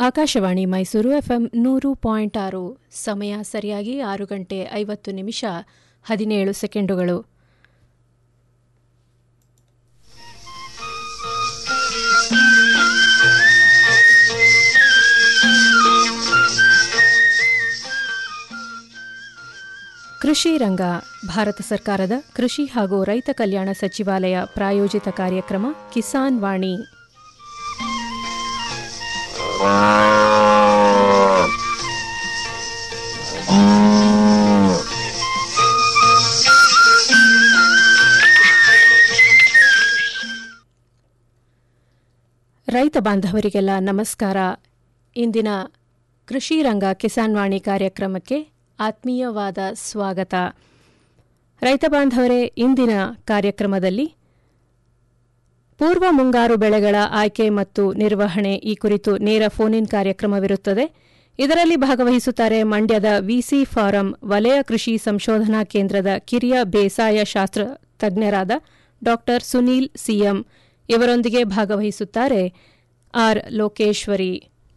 Akashvani Mysuru FM ನೂರು point ಆರು ಸಮಯ ಸರಿಯಾಗಿ ಆರು ಗಂಟೆ ಐವತ್ತು ನಿಮಿಷ ಹದಿನೇಳು ಸೆಕೆಂಡುಗಳು ಕೃಷಿ ರಂಗ ಭಾರತ ಸರ್ಕಾರದ ಕೃಷಿ ಹಾಗೂ ರೈತ ಕಲ್ಯಾಣ ಸಚಿವಾಲಯ ಪ್ರಾಯೋಜಿತ ಕಾರ್ಯಕ್ರಮ ಕಿಸಾನ್ ವಾಣಿ ರೈತ ಬಾಂಧವರಿಗೆಲ್ಲ ನಮಸ್ಕಾರ ಇಂದಿನ ಕೃಷಿ ರಂಗ ಕಿಸಾನ್ ವಾಣಿ ಕಾರ್ಯಕ್ರಮಕ್ಕೆ ಆತ್ಮೀಯವಾದ ಸ್ವಾಗತ ರೈತ ಬಾಂಧವರೇ ಇಂದಿನ ಕಾರ್ಯಕ್ರಮದಲ್ಲಿ ಪೂರ್ವ ಮುಂಗಾರು ಬೆಳೆಗಳ ಆಯ್ಕೆ ಮತ್ತು ನಿರ್ವಹಣೆ ಈ ಕುರಿತು ನೇರ ಫೋನ್ ಇನ್ ಕಾರ್ಯಕ್ರಮವಿರುತ್ತದೆ ಇದರಲ್ಲಿ ಭಾಗವಹಿಸುತ್ತಾರೆ ಮಂಡ್ಯದ ವಿಸಿ ಫಾರಂ ವಲಯ ಕೃಷಿ ಸಂಶೋಧನಾ ಕೇಂದ್ರದ ಕಿರಿಯ ಬೇಸಾಯ ಶಾಸ್ತ್ರ ತಜ್ಞರಾದ ಡಾ ಸುನೀಲ್ ಸಿಎಂ ಇವರೊಂದಿಗೆ ಭಾಗವಹಿಸುತ್ತಾರೆ ಆರ್ ಲೋಕೇಶ್ವರಿ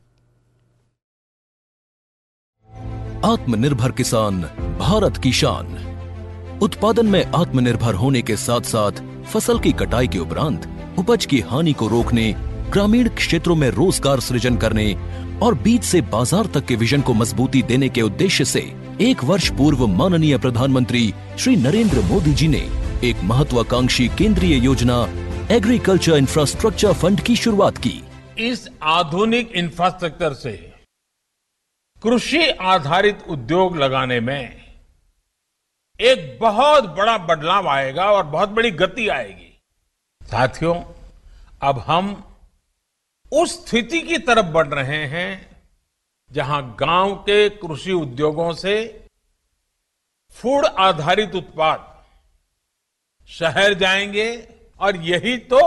आत्मनिर्भर किसान भारत की शान उत्पादन में आत्मनिर्भर होने के साथ साथ फसल की कटाई के उपरांत उपज की हानि को रोकने ग्रामीण क्षेत्रों में रोजगार सृजन करने और बीज से बाजार तक के विजन को मजबूती देने के उद्देश्य से एक वर्ष पूर्व माननीय प्रधानमंत्री श्री नरेंद्र मोदी जी ने एक महत्वाकांक्षी केंद्रीय योजना एग्रीकल्चर इंफ्रास्ट्रक्चर फंड की शुरुआत की इस आधुनिक इंफ्रास्ट्रक्चर से कृषि आधारित उद्योग लगाने में एक बहुत बड़ा बदलाव आएगा और बहुत बड़ी गति आएगी साथियों अब हम उस स्थिति की तरफ बढ़ रहे हैं जहां गांव के कृषि उद्योगों से फूड आधारित उत्पाद शहर जाएंगे और यही तो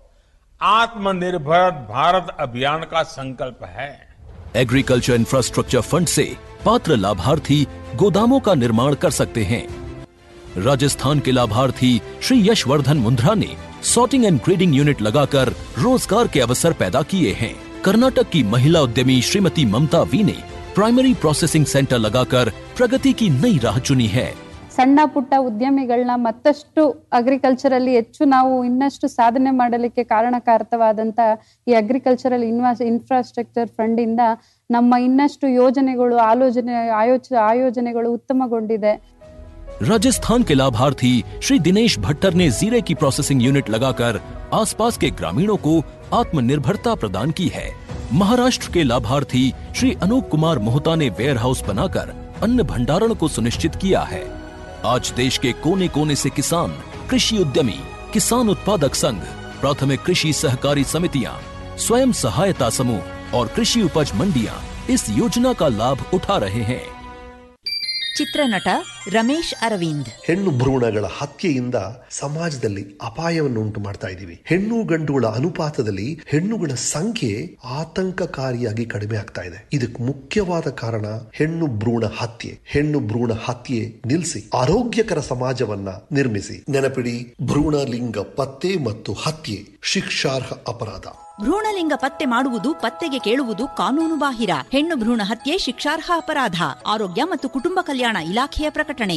आत्मनिर्भर भारत अभियान का संकल्प है एग्रीकल्चर इंफ्रास्ट्रक्चर फंड से पात्र लाभार्थी गोदामों का निर्माण कर सकते हैं राजस्थान के लाभार्थी श्री यशवर्धन मुंद्रा ने सॉर्टिंग एंड ग्रेडिंग यूनिट लगाकर रोजगार के अवसर पैदा किए हैं कर्नाटक की महिला उद्यमी श्रीमती ममता वी ने प्राइमरी प्रोसेसिंग सेंटर लगाकर प्रगति की नई राह चुनी है ಸಣ್ಣ ಪುಟ್ಟ ಉದ್ಯಮಿಗಳನ್ನ ಮತ್ತಷ್ಟು ಅಗ್ರಿಕಲ್ಚರಲ್ಲಿ ಹೆಚ್ಚು ನಾವು ಇನ್ನಷ್ಟು ಸಾಧನೆ ಮಾಡಲಿಕ್ಕೆ ಕಾರಣಕಾರಕವಾದಂತ ಈ ಅಗ್ರಿಕಲ್ಚರಲ್ ಇನ್ವಾಸ್ ಇನ್ಫ್ರಾಸ್ಟ್ರಕ್ಚರ್ ಫಂಡ್ ಇಂದ ನಮ್ಮ ಇನ್ನಷ್ಟು ಯೋಜನೆಗಳು ಆಲೋಚನೆ ಆಯೋಚ ಆಯೋಜನೆಗಳು ಉತ್ತಮಗೊಂಡಿದೆ राजस्थान के लाभार्थी श्री दिनेश भट्टर ने जीरे की प्रोसेसिंग यूनिट लगाकर आसपास के ग्रामीणों को आत्मनिर्भरता प्रदान की है महाराष्ट्र के लाभार्थी श्री अनूप कुमार मोहता ने वेयर हाउस बनाकर अन्न भंडारण को सुनिश्चित किया है आज देश के कोने कोने से किसान कृषि उद्यमी किसान उत्पादक संघ प्राथमिक कृषि सहकारी समितियां स्वयं सहायता समूह और कृषि उपज मंडियां इस योजना का लाभ उठा रहे हैं ಚಿತ್ರನಟ ರಮೇಶ್ ಅರವಿಂದ್ ಹೆಣ್ಣು ಭ್ರೂಣಗಳ ಹತ್ಯೆಯಿಂದ ಸಮಾಜದಲ್ಲಿ ಅಪಾಯವನ್ನು ಉಂಟು ಮಾಡ್ತಾ ಇದ್ದೀವಿ ಹೆಣ್ಣು ಗಂಡುಗಳ ಅನುಪಾತದಲ್ಲಿ ಹೆಣ್ಣುಗಳ ಸಂಖ್ಯೆ ಆತಂಕಕಾರಿಯಾಗಿ ಕಡಿಮೆ ಆಗ್ತಾ ಇದೆ ಇದಕ್ಕೆ ಮುಖ್ಯವಾದ ಕಾರಣ ಹೆಣ್ಣು ಭ್ರೂಣ ಹತ್ಯೆ ಹೆಣ್ಣು ಭ್ರೂಣ ಹತ್ಯೆ ನಿಲ್ಲಿಸಿ ಆರೋಗ್ಯಕರ ಸಮಾಜವನ್ನ ನಿರ್ಮಿಸಿ ನೆನಪಿಡಿ ಭ್ರೂಣ ಲಿಂಗ ಪತ್ತೆ ಮತ್ತು ಹತ್ಯೆ ಶಿಕ್ಷಾರ್ಹ ಅಪರಾಧ ಭ್ರೂಣಲಿಂಗ ಪತ್ತೆ ಮಾಡುವುದು ಪತ್ತೆಗೆ ಕೇಳುವುದು ಕಾನೂನು ಬಾಹಿರ ಹೆಣ್ಣು ಭ್ರೂಣ ಹತ್ಯೆ ಶಿಕ್ಷಾರ್ಹ ಅಪರಾಧ ಆರೋಗ್ಯ ಮತ್ತು ಕುಟುಂಬ ಕಲ್ಯಾಣ ಇಲಾಖೆಯ ಪ್ರಕಟಣೆ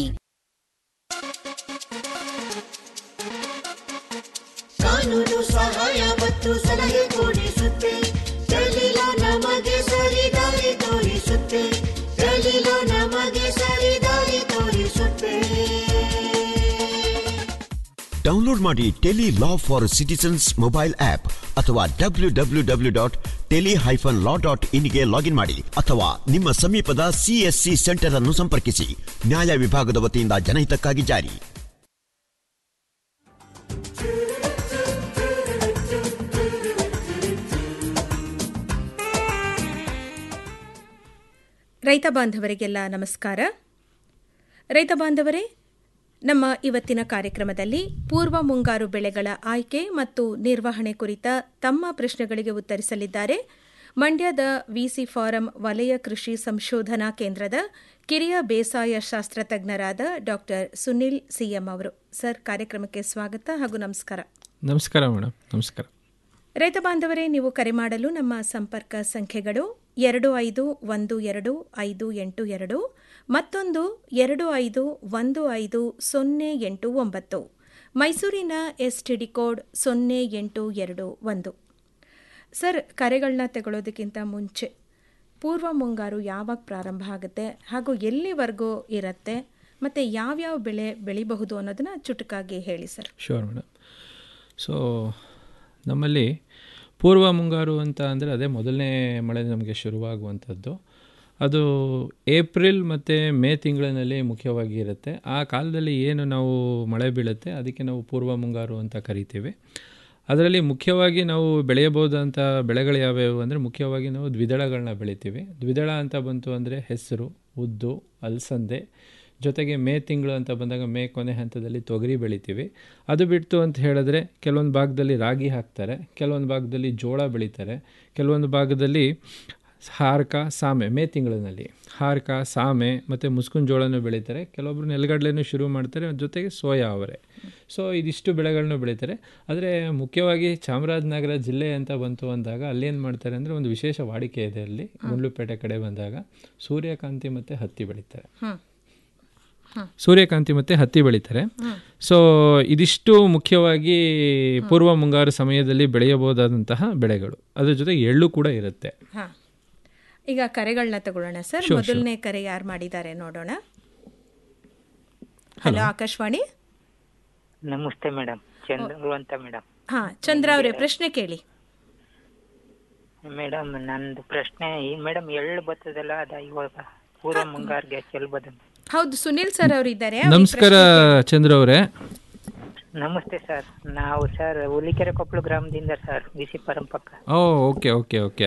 ಕಾನೂನು ಸಹಾಯ ಮತ್ತು ಸಲಹೆ ಕೊಡಿಸುತ್ತೆ ದಲಿಲ ನಮಗೆ ಸರಿ ದಾರಿ ತೋರಿಸುತ್ತೆ ದಲಿಲ ನಮಗೆ ಸರಿ ದಾರಿ ತೋರಿಸುತ್ತೆ ಡೌನ್ಲೋಡ್ ಮಾಡಿ tele law for citizens mobile app ಅಥವಾ W W W dot tele hyphen law dot ಇನ್ಗೆ ಲಾಗಿನ್ ಮಾಡಿ ಅಥವಾ ನಿಮ್ಮ ಸಮೀಪದ ಸಿಎಸ್ಸಿ ಸೆಂಟರ್ ಅನ್ನು ಸಂಪರ್ಕಿಸಿ ನ್ಯಾಯ ವಿಭಾಗದ ವತಿಯಿಂದ ಜನಹಿತಕ್ಕಾಗಿ ಜಾರಿ ರೈತ ಬಾಂಧವರಿಗೆಲ್ಲ ನಮಸ್ಕಾರ ರೈತ ಬಾಂಧವರೇ ನಮ್ಮ ಇವತ್ತಿನ ಕಾರ್ಯಕ್ರಮದಲ್ಲಿ ಪೂರ್ವ ಮುಂಗಾರು ಬೆಳೆಗಳ ಆಯ್ಕೆ ಮತ್ತು ನಿರ್ವಹಣೆ ಕುರಿತ ತಮ್ಮ ಪ್ರಶ್ನೆಗಳಿಗೆ ಉತ್ತರಿಸಲಿದ್ದಾರೆ ಮಂಡ್ಯದ ವಿಸಿ ಫಾರಂ ವಲಯ ಕೃಷಿ ಸಂಶೋಧನಾ ಕೇಂದ್ರದ ಕಿರಿಯ ಬೇಸಾಯ ಶಾಸ್ತ್ರ ತಜ್ಞರಾದ ಡಾ ಸುನಿಲ್ ಸಿಎಂ ಅವರು ಸರ್ ಕಾರ್ಯಕ್ರಮಕ್ಕೆ ಸ್ವಾಗತ ಹಾಗೂ ನಮಸ್ಕಾರ ನಮಸ್ಕಾರ ಮೇಡಮ್ ನಮಸ್ಕಾರ ರೈತ ಬಾಂಧವರೇ ನೀವು ಕರೆ ಮಾಡಲು ನಮ್ಮ ಸಂಪರ್ಕ ಸಂಖ್ಯೆಗಳು ಎರಡು ಐದು ಒಂದು ಎರಡು ಐದು ಎಂಟು ಎರಡು ಮತ್ತೊಂದು ಎರಡು ಐದು ಒಂದು ಐದು ಸೊನ್ನೆ ಎಂಟು ಒಂಬತ್ತು ಮೈಸೂರಿನ ಎಸ್ ಟಿ ಡಿ ಕೋಡ್ ಸೊನ್ನೆ ಎಂಟು ಎರಡು ಒಂದು ಸರ್ ಕರೆಗಳನ್ನ ತಗೊಳ್ಳೋದಕ್ಕಿಂತ ಮುಂಚೆ ಪೂರ್ವ ಮುಂಗಾರು ಯಾವಾಗ ಪ್ರಾರಂಭ ಆಗುತ್ತೆ ಹಾಗೂ ಎಲ್ಲಿವರೆಗೂ ಇರುತ್ತೆ ಮತ್ತು ಯಾವ್ಯಾವ ಬೆಳೆ ಬೆಳಿಬಹುದು ಅನ್ನೋದನ್ನ ಚುಟುಕಾಗಿ ಹೇಳಿ ಸರ್ ಶೋರ್ ಮೇಡಮ್ ಸೊ ನಮ್ಮಲ್ಲಿ ಪೂರ್ವ ಮುಂಗಾರು ಅಂತ ಅಂದರೆ ಅದೇ ಮೊದಲನೇ ಮಳೆ ನಮಗೆ ಶುರುವಾಗುವಂಥದ್ದು ಅದು ಏಪ್ರಿಲ್ ಮತ್ತು ಮೇ ತಿಂಗಳಿನಲ್ಲಿ ಮುಖ್ಯವಾಗಿ ಇರುತ್ತೆ ಆ ಕಾಲದಲ್ಲಿ ಏನು ನಾವು ಮಳೆ ಬೀಳುತ್ತೆ ಅದಕ್ಕೆ ನಾವು ಪೂರ್ವ ಮುಂಗಾರು ಅಂತ ಕರಿತೀವಿ ಅದರಲ್ಲಿ ಮುಖ್ಯವಾಗಿ ನಾವು ಬೆಳೆಯಬಹುದಂಥ ಬೆಳೆಗಳು ಯಾವ್ಯಾವು ಅಂದರೆ ಮುಖ್ಯವಾಗಿ ನಾವು ದ್ವಿದಳಗಳನ್ನ ಬೆಳಿತೀವಿ ದ್ವಿದಳ ಅಂತ ಬಂತು ಅಂದರೆ ಹೆಸರು ಉದ್ದು ಅಲಸಂದೆ ಜೊತೆಗೆ ಮೇ ತಿಂಗಳು ಅಂತ ಬಂದಾಗ ಮೇ ಕೊನೆ ಹಂತದಲ್ಲಿ ತೊಗರಿ ಬೆಳಿತೀವಿ ಅದು ಬಿಟ್ಟು ಅಂತ ಹೇಳಿದ್ರೆ ಕೆಲವೊಂದು ಭಾಗದಲ್ಲಿ ರಾಗಿ ಹಾಕ್ತಾರೆ ಕೆಲವೊಂದು ಭಾಗದಲ್ಲಿ ಜೋಳ ಬೆಳೀತಾರೆ ಕೆಲವೊಂದು ಭಾಗದಲ್ಲಿ ಹಾರಕ ಸಾಮೆ ಮೇ ತಿಂಗಳಿನಲ್ಲಿ ಹಾರಕ ಸಾಮೆ ಮತ್ತು ಮುಸ್ಕುನ್ ಜೋಳನೂ ಬೆಳೀತಾರೆ ಕೆಲವೊಬ್ರು ನೆಲಗಡಲೆನೂ ಶುರು ಮಾಡ್ತಾರೆ ಅದ್ರ ಜೊತೆಗೆ ಸೋಯಾ ಅವರೆ ಸೊ ಇದಿಷ್ಟು ಬೆಳೆಗಳನ್ನು ಬೆಳೀತಾರೆ ಆದರೆ ಮುಖ್ಯವಾಗಿ ಚಾಮರಾಜನಗರ ಜಿಲ್ಲೆ ಅಂತ ಬಂತು ಅಂದಾಗ ಅಲ್ಲೇನು ಮಾಡ್ತಾರೆ ಅಂದರೆ ಒಂದು ವಿಶೇಷ ವಾಡಿಕೆ ಇದೆ ಅಲ್ಲಿ ಗುಂಡ್ಲುಪೇಟೆ ಕಡೆ ಬಂದಾಗ ಸೂರ್ಯಕಾಂತಿ ಮತ್ತು ಹತ್ತಿ ಬೆಳೀತಾರೆ ಸೂರ್ಯಕಾಂತಿ ಮತ್ತು ಹತ್ತಿ ಬೆಳೀತಾರೆ ಸೊ ಇದಿಷ್ಟು ಮುಖ್ಯವಾಗಿ ಪೂರ್ವ ಮುಂಗಾರು ಸಮಯದಲ್ಲಿ ಬೆಳೆಯಬಹುದಾದಂತಹ ಬೆಳೆಗಳು ಅದ್ರ ಜೊತೆಗೆ ಎಳ್ಳು ಕೂಡ ಇರುತ್ತೆ ಹಾಂ ಈಗ ಕರೆಗಳನ್ನ ತಗೊಳ್ಳೋಣ ಸರ್ Sure, ಮೊದಲನೇ ಕರೆ ಯಾರು ಮಾಡಿದ್ದಾರೆ ನೋಡೋಣ ಹಲೋ ಆಕಾಶವಾಣಿ ನಮಸ್ತೆ ಮೇಡಮ್ ಚಂದ್ರು ಅಂತ ಮೇಡಮ್ ಹಾ ಚಂದ್ರ ಅವರೇ ಪ್ರಶ್ನೆ ಕೇಳಿ ಮೇಡಮ್ ನಂದು ಪ್ರಶ್ನೆ ಈ ಮೇಡಮ್ ಎಳ್ಳು ಬರ್ತದಲ್ಲ ಅದ ಇವಾಗ ಪೂರ್ವ ಮುಂಗಾರಿಗೆ ಚೆಲ್ಬೋದ ಹೌದು ಸುನಿಲ್ ಸರ್ ಅವರು ಇದ್ದಾರೆ ನಮಸ್ಕಾರ ಚಂದ್ರ ಅವರೇ ನಮಸ್ತೆ ಸರ್ ನಾವು ಸರ್ ಹುಲಿಕೆರೆ ಕೊಪ್ಪಳು ಗ್ರಾಮದಿಂದ ಸರ್ ಬಿಸಿ ಪರಂಪಕ್ಕ ಓ ಓಕೆ ಓಕೆ ಓಕೆ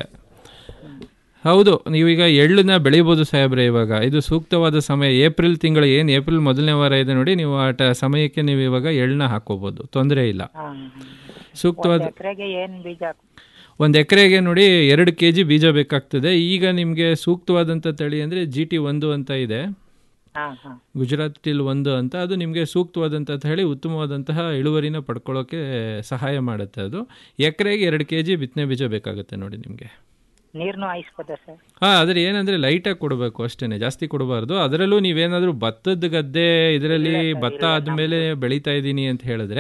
ಹೌದು ನೀವೀಗ ಎಳ್ಳನ್ನ ಬೆಳಿಬೋದು ಸಾಹೇಬ್ರೆ ಇವಾಗ ಇದು ಸೂಕ್ತವಾದ ಸಮಯ ಏಪ್ರಿಲ್ ತಿಂಗಳು ಏನು ಏಪ್ರಿಲ್ ಮೊದಲನೇ ವಾರ ಇದೆ ನೋಡಿ ನೀವು ಆ ಟ- ಸಮಯಕ್ಕೆ ನೀವು ಇವಾಗ ಎಳ್ಳನ್ನ ಹಾಕೋಬೋದು ತೊಂದರೆ ಇಲ್ಲ ಸೂಕ್ತವಾದ ಎಕರೆಗೆ ಏನ್ ಬೀಜ ಹಾಕ್- ಒಂದು ಎಕರೆಗೆ ನೋಡಿ ಎರಡು ಕೆ ಜಿ ಬೀಜ ಬೇಕಾಗ್ತದೆ ಈಗ ನಿಮಗೆ ಸೂಕ್ತವಾದಂಥ ತಳಿ ಅಂದರೆ ಜಿ ಟಿ ಒಂದು ಅಂತ ಇದೆ ಹಾ ಹಾ ಗುಜರಾತ್ ಟಿಲ್ ಒಂದು ಅಂತ ಅದು ನಿಮಗೆ ಸೂಕ್ತವಾದಂಥ ಹೇಳಿ ಉತ್ತಮವಾದಂತಹ ಇಳುವರಿನ ಪಡ್ಕೊಳ್ಳೋಕ್ಕೆ ಸಹಾಯ ಮಾಡುತ್ತೆ ಅದು ಎಕರೆಗೆ ಎರಡು ಕೆ ಜಿ ಬಿತ್ತನೆ ಬೀಜ ಬೇಕಾಗುತ್ತೆ ನೋಡಿ ನಿಮಗೆ ನೀರ್ನು ಹಾಯಿಸ್ಬೋದ ಸರ್ ಹಾಂ ಆದರೆ ಏನಂದರೆ ಲೈಟಾಗಿ ಕೊಡಬೇಕು ಅಷ್ಟೇ ಜಾಸ್ತಿ ಕೊಡಬಾರ್ದು ಅದರಲ್ಲೂ ನೀವೇನಾದರೂ ಭತ್ತದ ಗದ್ದೆ ಇದರಲ್ಲಿ ಭತ್ತ ಆದಮೇಲೆ ಬೆಳೀತಾ ಇದ್ದೀನಿ ಅಂತ ಹೇಳಿದ್ರೆ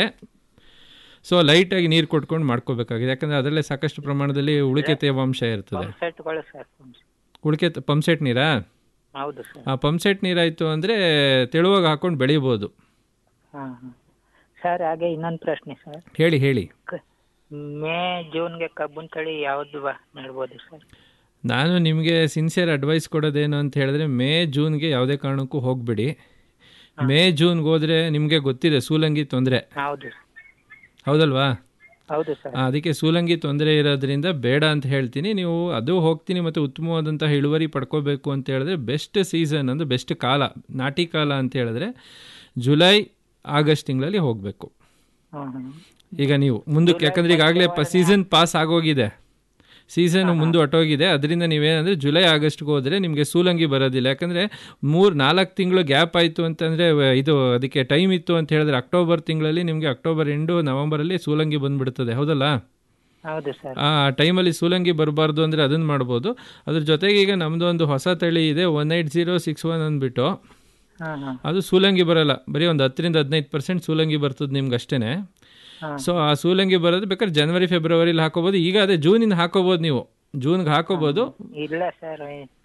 ಸೊ ಲೈಟಾಗಿ ನೀರು ಕೊಟ್ಕೊಂಡು ಮಾಡ್ಕೋಬೇಕಾಗಿದೆ ಯಾಕಂದರೆ ಅದರಲ್ಲೇ ಸಾಕಷ್ಟು ಪ್ರಮಾಣದಲ್ಲಿ ಉಳಿಕೆ ತೇವಾಂಶ ಇರ್ತದೆ ಸೆಟ್ಗಳು ಸರ್ ಉಳಿಕೆ ಪಂಪ್ಸೆಟ್ ನೀರಾ ಹೌದು ಸರ್ ಆ ಪಂಪ್ಸೆಟ್ ನೀರಾಯಿತು ಅಂದರೆ ತೆಳುವಾಗಿ ಹಾಕೊಂಡು ಬೆಳಿಬೋದು ಹಾ ಹಾ ಸರ್ ಹಾಗೆ ಇನ್ನೊಂದು ಪ್ರಶ್ನೆ ಸರ್ ಹೇಳಿ ಹೇಳಿ ಕ- ಮೇ ಜೂನ್ಗೆ ಕಬ್ಬನ್ ತಳಿ ಯಾವ್ದು ಬ- ನೆಡ್ಬೋದು ಸರ್ ನಾನು ನಿಮಗೆ ಸಿನ್ಸಿಯರ್ ಅಡ್ವೈಸ್ ಕೊಡೋದೇನು ಅಂತ ಹೇಳಿದ್ರೆ ಮೇ ಜೂನ್ಗೆ ಯಾವುದೇ ಕಾರಣಕ್ಕೂ ಹೋಗ್ಬಿಡಿ ಮೇ ಜೂನ್ಗೆ ಹೋದರೆ ನಿಮಗೆ ಗೊತ್ತಿದೆ ಸೂಲಂಗಿ ತೊಂದರೆ ಹೌದು ಹೌದಲ್ವಾ ಹೌದು ಸರ್ ಆ, ಅದಕ್ಕೆ ಸೂಲಂಗಿ ತೊಂದರೆ ಇರೋದ್ರಿಂದ ಬೇಡ ಅಂತ ಹೇಳ್ತೀನಿ ನೀವು ಅದು ಹೋಗ್ತೀನಿ ಮತ್ತು ಉತ್ತಮವಾದಂತಹ ಇಳುವರಿ ಪಡ್ಕೋಬೇಕು ಅಂತ ಹೇಳಿದ್ರೆ ಬೆಸ್ಟ್ ಸೀಸನ್ ಅಂದರೆ ಬೆಸ್ಟ್ ಕಾಲ ನಾಟಿ ಕಾಲ ಅಂತ ಹೇಳಿದ್ರೆ ಜುಲೈ ಆಗಸ್ಟ್ ತಿಂಗಳಲ್ಲಿ ಹೋಗಬೇಕು ಹ್ಮ್ ಹ್ಮ್ ಈಗ ನೀವು ಮುಂದಕ್ಕೆ ಯಾಕಂದ್ರೆ ಈಗಾಗಲೇ ಪ ಸೀಸನ್ ಪಾಸ್ ಆಗೋಗಿದೆ ಸೀಸನ್ ಮುಂದೆ ಹೊಟ್ಟೋಗಿದೆ ಅದರಿಂದ ನೀವೇನಂದರೆ ಜುಲೈ ಆಗಸ್ಟ್ಗೆ ಹೋದರೆ ನಿಮಗೆ ಸೂಲಂಗಿ ಬರೋದಿಲ್ಲ ಯಾಕಂದರೆ ಮೂರು ನಾಲ್ಕು ತಿಂಗಳು ಗ್ಯಾಪ್ ಆಯಿತು ಅಂತಂದರೆ ಇದು ಅದಕ್ಕೆ ಟೈಮ್ ಇತ್ತು ಅಂತ ಹೇಳಿದ್ರೆ ಅಕ್ಟೋಬರ್ ತಿಂಗಳಲ್ಲಿ ನಿಮಗೆ ಅಕ್ಟೋಬರ್ ಎಂಡು ನವಂಬರಲ್ಲಿ ಸೂಲಂಗಿ ಬಂದುಬಿಡ್ತದೆ ಹೌದಲ್ಲ ಹೌದು ಸರ್ ಆ ಟೈಮಲ್ಲಿ ಸೂಲಂಗಿ ಬರಬಾರ್ದು ಅಂದರೆ ಅದನ್ನು ಮಾಡ್ಬೋದು ಅದ್ರ ಜೊತೆಗೆ ಈಗ ನಮ್ಮದು ಒಂದು ಹೊಸ ತಳಿ ಇದೆ one eight zero six one ಅಂದ್ಬಿಟ್ಟು ಹಾ ಹಾ ಅದು ಸೂಲಂಗಿ ಬರಲ್ಲ ಬರೀ ಒಂದು ಹತ್ತರಿಂದ ಹದಿನೈದು ಪರ್ಸೆಂಟ್ ಸೂಲಂಗಿ ಬರ್ತದೆ ನಿಮ್ಗೆ ಅಷ್ಟೇ ಸೊ ಆ ಸೂಲಂಗಿ ಬರೋದು ಬೇಕಾದ್ರೆ ಜನವರಿ ಫೆಬ್ರವರಿಲಿ ಹಾಕೋಬೋದು ಈಗ ಅದೇ ಜೂನಿಂದ ಹಾಕೋಬೋದು ನೀವು ಜೂನ್ಗೆ ಹಾಕೋಬೋದು ಇಲ್ಲ ಸರ್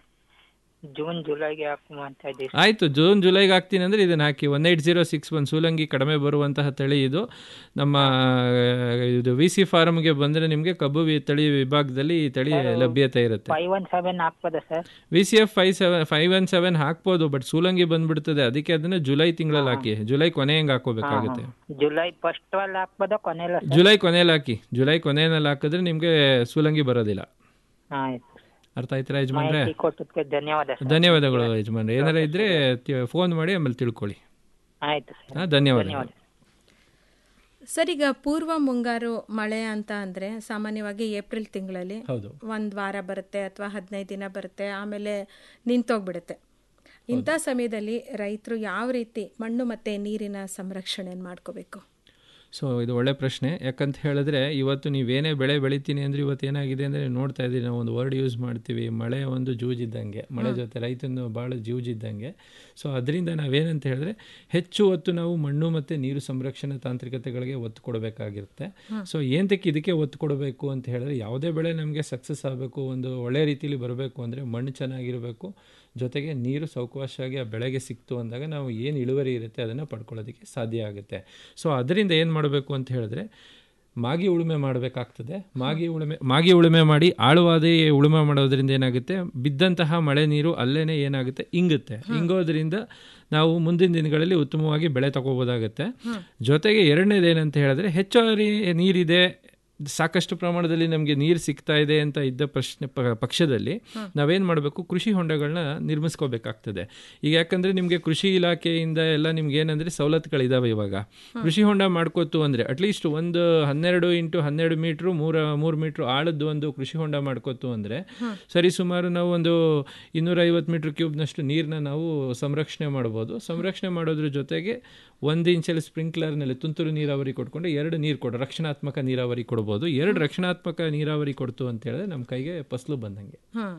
ಜೂನ್ ಜುಲೈಗೆ ಹಾಕುವ ಅಂತ ಇದ್ದೀವಿ ಆಯಿತು ಜೂನ್ ಜುಲೈಗೆ ಹಾಕ್ತೀನಿ ಅಂದರೆ ಇದನ್ನು ಹಾಕಿ one eight zero six one ಸೂಲಂಗಿ ಕಡಿಮೆ ಬರುವಂತಹ ತಳಿ ಇದು ನಮ್ಮ ಆ, ಇದು ವಿ ಸಿ ಫಾರ್ಮ್ಗೆ ಬಂದರೆ ನಿಮಗೆ ಕಬ್ಬು ವಿ- ತಳಿ ವಿಭಾಗದಲ್ಲಿ ಈ ತಳಿ ಲಭ್ಯತೆ ಇರುತ್ತೆ ಫೈವ್ ಒನ್ ಸೆವೆನ್ ಹಾಕ್ಬೋದಾ sir V C F five seven five one seven ಹಾಕ್ಬೋದು ಬಟ್ ಸೂಲಂಗಿ ಬಂದ್ಬಿಡ್ತದೆ ಅದಕ್ಕೆ ಅದನ್ನು ಜುಲೈ ತಿಂಗಳಲ್ಲಿ ಹಾಕಿ ಜುಲೈ ಕೊನೆ ಹೆಂಗೆ ಹಾಕೋಬೇಕಾಗುತ್ತೆ ಜುಲೈ ಫಸ್ಟ್ ಅಲ್ಲಿ ಹಾಕ್ಬೋದಾ ಕೊನೆಲ್ಲ ಸರ್ ಜುಲೈ ಕೊನೆಯಲ್ಲಿ ಹಾಕಿ ಜುಲೈ ಕೊನೆಯಲ್ಲಿ ಹಾಕಿದ್ರೆ ನಿಮಗೆ ಸೂಲಂಗಿ ಬರೋದಿಲ್ಲ ಆಯ್ತು ಅರ್ಥ ಆಯ್ತಾ ಯಜಮಾನ್ರೆ ಮಾಹಿತಿ ಕೊಟ್ಟದಕ್ಕೆ ಧನ್ಯವಾದ ಸರ್ ಧನ್ಯವಾದಗಳು ಯಜಮಾನ್ರೆ ಏನಾರ ಇದ್ರೆ ಫೋನ್ ಮಾಡಿ ಆಮೇಲೆ ತಿಳ್ಕೊಳ್ಳಿ ಆಯ್ತು ಸರ್ ಹಾಂ ಧನ್ಯವಾದಗಳು ಸರ್ ಈಗ ಪೂರ್ವ ಮುಂಗಾರು ಮಳೆ ಅಂತ ಅಂದರೆ ಸಾಮಾನ್ಯವಾಗಿ ಏಪ್ರಿಲ್ ತಿಂಗಳಲ್ಲಿ ಹೌದು. ಒಂದು ವಾರ ಬರುತ್ತೆ ಅಥವಾ ಹದಿನೈದು ದಿನ ಬರುತ್ತೆ ಆಮೇಲೆ ನಿಂತೋಗ್ಬಿಡುತ್ತೆ ಇಂಥ ಸಮಯದಲ್ಲಿ ರೈತರು ಯಾವ ರೀತಿ ಮಣ್ಣು ಮತ್ತು ನೀರಿನ ಸಂರಕ್ಷಣೆಯನ್ನು ಮಾಡ್ಕೋಬೇಕು ಸೊ ಇದು ಒಳ್ಳೆ ಪ್ರಶ್ನೆ ಯಾಕಂತ ಹೇಳಿದ್ರೆ ಇವತ್ತು ನೀವೇನೇ ಬೆಳೆ ಬೆಳಿತೀನಿ ಅಂದರೆ ಇವತ್ತು ಏನಾಗಿದೆ ಅಂದರೆ ನೋಡ್ತಾ ಇದ್ದೀವಿ ನಾವು ಒಂದು ವರ್ಡ್ ಯೂಸ್ ಮಾಡ್ತೀವಿ ಮಳೆ ಒಂದು ಜೂಜಿದ್ದಂಗೆ ಮಳೆ ಜೊತೆ ರೈತನ ಭಾಳ ಜೂಜಿದ್ದಂಗೆ ಸೊ ಅದರಿಂದ ನಾವೇನಂತ ಹೇಳಿದ್ರೆ ಹೆಚ್ಚು ಹೊತ್ತು ನಾವು ಮಣ್ಣು ಮತ್ತು ನೀರು ಸಂರಕ್ಷಣೆ ತಾಂತ್ರಿಕತೆಗಳಿಗೆ ಒತ್ತು ಕೊಡಬೇಕಾಗಿರುತ್ತೆ ಸೊ ಏನಕ್ಕೆ ಇದಕ್ಕೆ ಒತ್ತು ಕೊಡಬೇಕು ಅಂತ ಹೇಳಿದ್ರೆ ಯಾವುದೇ ಬೆಳೆ ನಮಗೆ ಸಕ್ಸಸ್ ಆಗಬೇಕು ಒಂದು ಒಳ್ಳೆ ರೀತಿಯಲ್ಲಿ ಬರಬೇಕು ಅಂದರೆ ಮಣ್ಣು ಚೆನ್ನಾಗಿರಬೇಕು ಜೊತೆಗೆ ನೀರು ಸೌಕವಾಶವಾಗಿ ಆ ಬೆಳೆಗೆ ಸಿಕ್ತು ಅಂದಾಗ ನಾವು ಏನು ಇಳುವರಿ ಇರುತ್ತೆ ಅದನ್ನು ಪಡ್ಕೊಳ್ಳೋದಕ್ಕೆ ಸಾಧ್ಯ ಆಗುತ್ತೆ ಸೊ ಅದರಿಂದ ಏನು ಮಾಡಬೇಕು ಅಂತ ಹೇಳಿದ್ರೆ ಮಾಗಿ ಉಳುಮೆ ಮಾಡಬೇಕಾಗ್ತದೆ ಮಾಗಿ ಉಳುಮೆ ಮಾಗಿ ಉಳುಮೆ ಮಾಡಿ ಆಳವಾದ ಉಳುಮೆ ಮಾಡೋದ್ರಿಂದ ಏನಾಗುತ್ತೆ ಬಿದ್ದಂತಹ ಮಳೆ ನೀರು ಅಲ್ಲೇನೆ ಏನಾಗುತ್ತೆ ಇಂಗುತ್ತೆ ಇಂಗೋದ್ರಿಂದ ನಾವು ಮುಂದಿನ ದಿನಗಳಲ್ಲಿ ಉತ್ತಮವಾಗಿ ಬೆಳೆ ತಗೋಬೋದಾಗುತ್ತೆ ಜೊತೆಗೆ ಎರಡನೇದು ಏನಂತ ಹೇಳಿದ್ರೆ ಹೆಚ್ಚುವರಿ ನೀರಿದೆ ಸಾಕಷ್ಟು ಪ್ರಮಾಣದಲ್ಲಿ ನಮಗೆ ನೀರು ಸಿಗ್ತಾ ಇದೆ ಅಂತ ಇದ್ದ ಪ್ರಶ್ನೆ ಪ- ಪಕ್ಷದಲ್ಲಿ ನಾವೇನು ಮಾಡಬೇಕು ಕೃಷಿ ಹೊಂಡಗಳನ್ನ ನಿರ್ಮಿಸ್ಕೋಬೇಕಾಗ್ತದೆ ಈಗ ಯಾಕಂದ್ರೆ ನಿಮಗೆ ಕೃಷಿ ಇಲಾಖೆಯಿಂದ ಎಲ್ಲ ನಿಮ್ಗೆ ಏನಂದ್ರೆ ಸವಲತ್ತುಗಳಿದಾವೆ ಇವಾಗ ಕೃಷಿ ಹೊಂಡ ಮಾಡ್ಕೋತು ಅಂದ್ರೆ ಅಟ್ಲೀಸ್ಟ್ ಒಂದು ಹನ್ನೆರಡು ಇಂಟು ಹನ್ನೆರಡು ಮೀಟ್ರು ಮೂರ ಮೂರು ಮೀಟ್ರ್ ಆಳದ್ದು ಒಂದು ಕೃಷಿ ಹೊಂಡ ಮಾಡ್ಕೋತು ಅಂದ್ರೆ ಸರಿ ಸುಮಾರು ನಾವು ಒಂದು ಇನ್ನೂರ ಐವತ್ತು ಮೀಟರ್ ಕ್ಯೂಬ್ನಷ್ಟು ನೀರನ್ನ ನಾವು ಸಂರಕ್ಷಣೆ ಮಾಡ್ಬೋದು ಸಂರಕ್ಷಣೆ ಮಾಡೋದ್ರ ಜೊತೆಗೆ ಒಂದು ಇಂಚಲ್ಲಿ ಸ್ಪ್ರಿಂಕ್ಲರ್ನಲ್ಲಿ ತುಂತುರು ನೀರಾವರಿ ಕೊಟ್ಕೊಂಡು ಎರಡು ನೀರು ಕೊಡು ರಕ್ಷಣಾತ್ಮಕ ನೀರಾವರಿ ಕೊಡ್ಬೋದು ಎರಡು ರಕ್ಷಣಾತ್ಮಕ ನೀರಾವರಿ ಕೊಡ್ತು ಅಂತ ಹೇಳಿದ್ರೆ ನಮ್ಮ ಕೈಗೆ ಫಸಲು ಬಂದಂಗೆ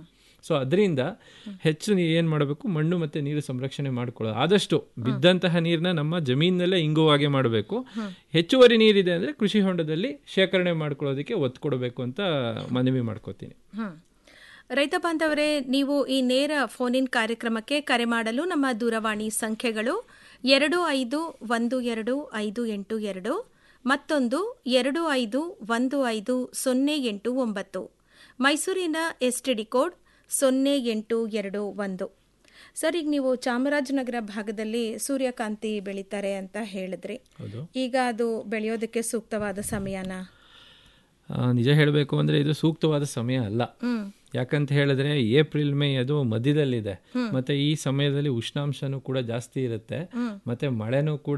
ಸೊ ಅದರಿಂದ ಹೆಚ್ಚು ನೀವು ಏನು ಮಾಡಬೇಕು ಮಣ್ಣು ಮತ್ತು ನೀರು ಸಂರಕ್ಷಣೆ ಮಾಡ್ಕೊಳ್ಳೋದು ಆದಷ್ಟು ಬಿದ್ದಂತಹ ನೀರನ್ನ ನಮ್ಮ ಜಮೀನಲ್ಲೇ ಇಂಗುವಾಗೆ ಮಾಡಬೇಕು ಹೆಚ್ಚುವರಿ ನೀರಿದೆ ಅಂದರೆ ಕೃಷಿ ಹೊಂಡದಲ್ಲಿ ಶೇಖರಣೆ ಮಾಡ್ಕೊಳ್ಳೋದಕ್ಕೆ ಒತ್ತು ಕೊಡಬೇಕು ಅಂತ ಮನವಿ ಮಾಡ್ಕೋತೀನಿ ಹ್ಮ್. ರೈತ ಬಾಂಧವರೇ ನೀವು ಈ ನೇರ ಫೋನ್ ಇನ್ ಕಾರ್ಯಕ್ರಮಕ್ಕೆ ಕರೆ ಮಾಡಲು ನಮ್ಮ ದೂರವಾಣಿ ಸಂಖ್ಯೆಗಳು ಎರಡು ಐದು ಒಂದು ಎರಡು ಐದು ಎಂಟು ಎರಡು ಮತ್ತೊಂದು ಎರಡು ಐದು ಒಂದು ಐದು ಸೊನ್ನೆ ಎಂಟು ಒಂಬತ್ತು ಮೈಸೂರಿನ ಎಸ್ಟಿಡಿ ಕೋಡ್ ಸೊನ್ನೆ ಎಂಟು ಎರಡು ಒಂದು ಸರ್ ಈಗ ನೀವು ಚಾಮರಾಜನಗರ ಭಾಗದಲ್ಲಿ ಸೂರ್ಯಕಾಂತಿ ಬೆಳೀತಾರೆ ಅಂತ ಹೇಳಿದ್ರಿ ಹೌದು ಈಗ ಅದು ಬೆಳೆಯೋದಕ್ಕೆ ಸೂಕ್ತವಾದ ಸಮಯನಾ ಆ, ನಿಜ ಹೇಳಬೇಕು ಅಂದರೆ ಇದು ಸೂಕ್ತವಾದ ಸಮಯ ಅಲ್ಲ ಹ್ಮ್ ಯಾಕಂತ ಹೇಳಿದ್ರೆ ಏಪ್ರಿಲ್ ಮೇ ಅದು ಮಧ್ಯದಲ್ಲಿದೆ ಮತ್ತೆ ಈ ಸಮಯದಲ್ಲಿ ಉಷ್ಣಾಂಶನೂ ಕೂಡ ಜಾಸ್ತಿ ಇರುತ್ತೆ ಮತ್ತೆ ಮಳೆನೂ ಕೂಡ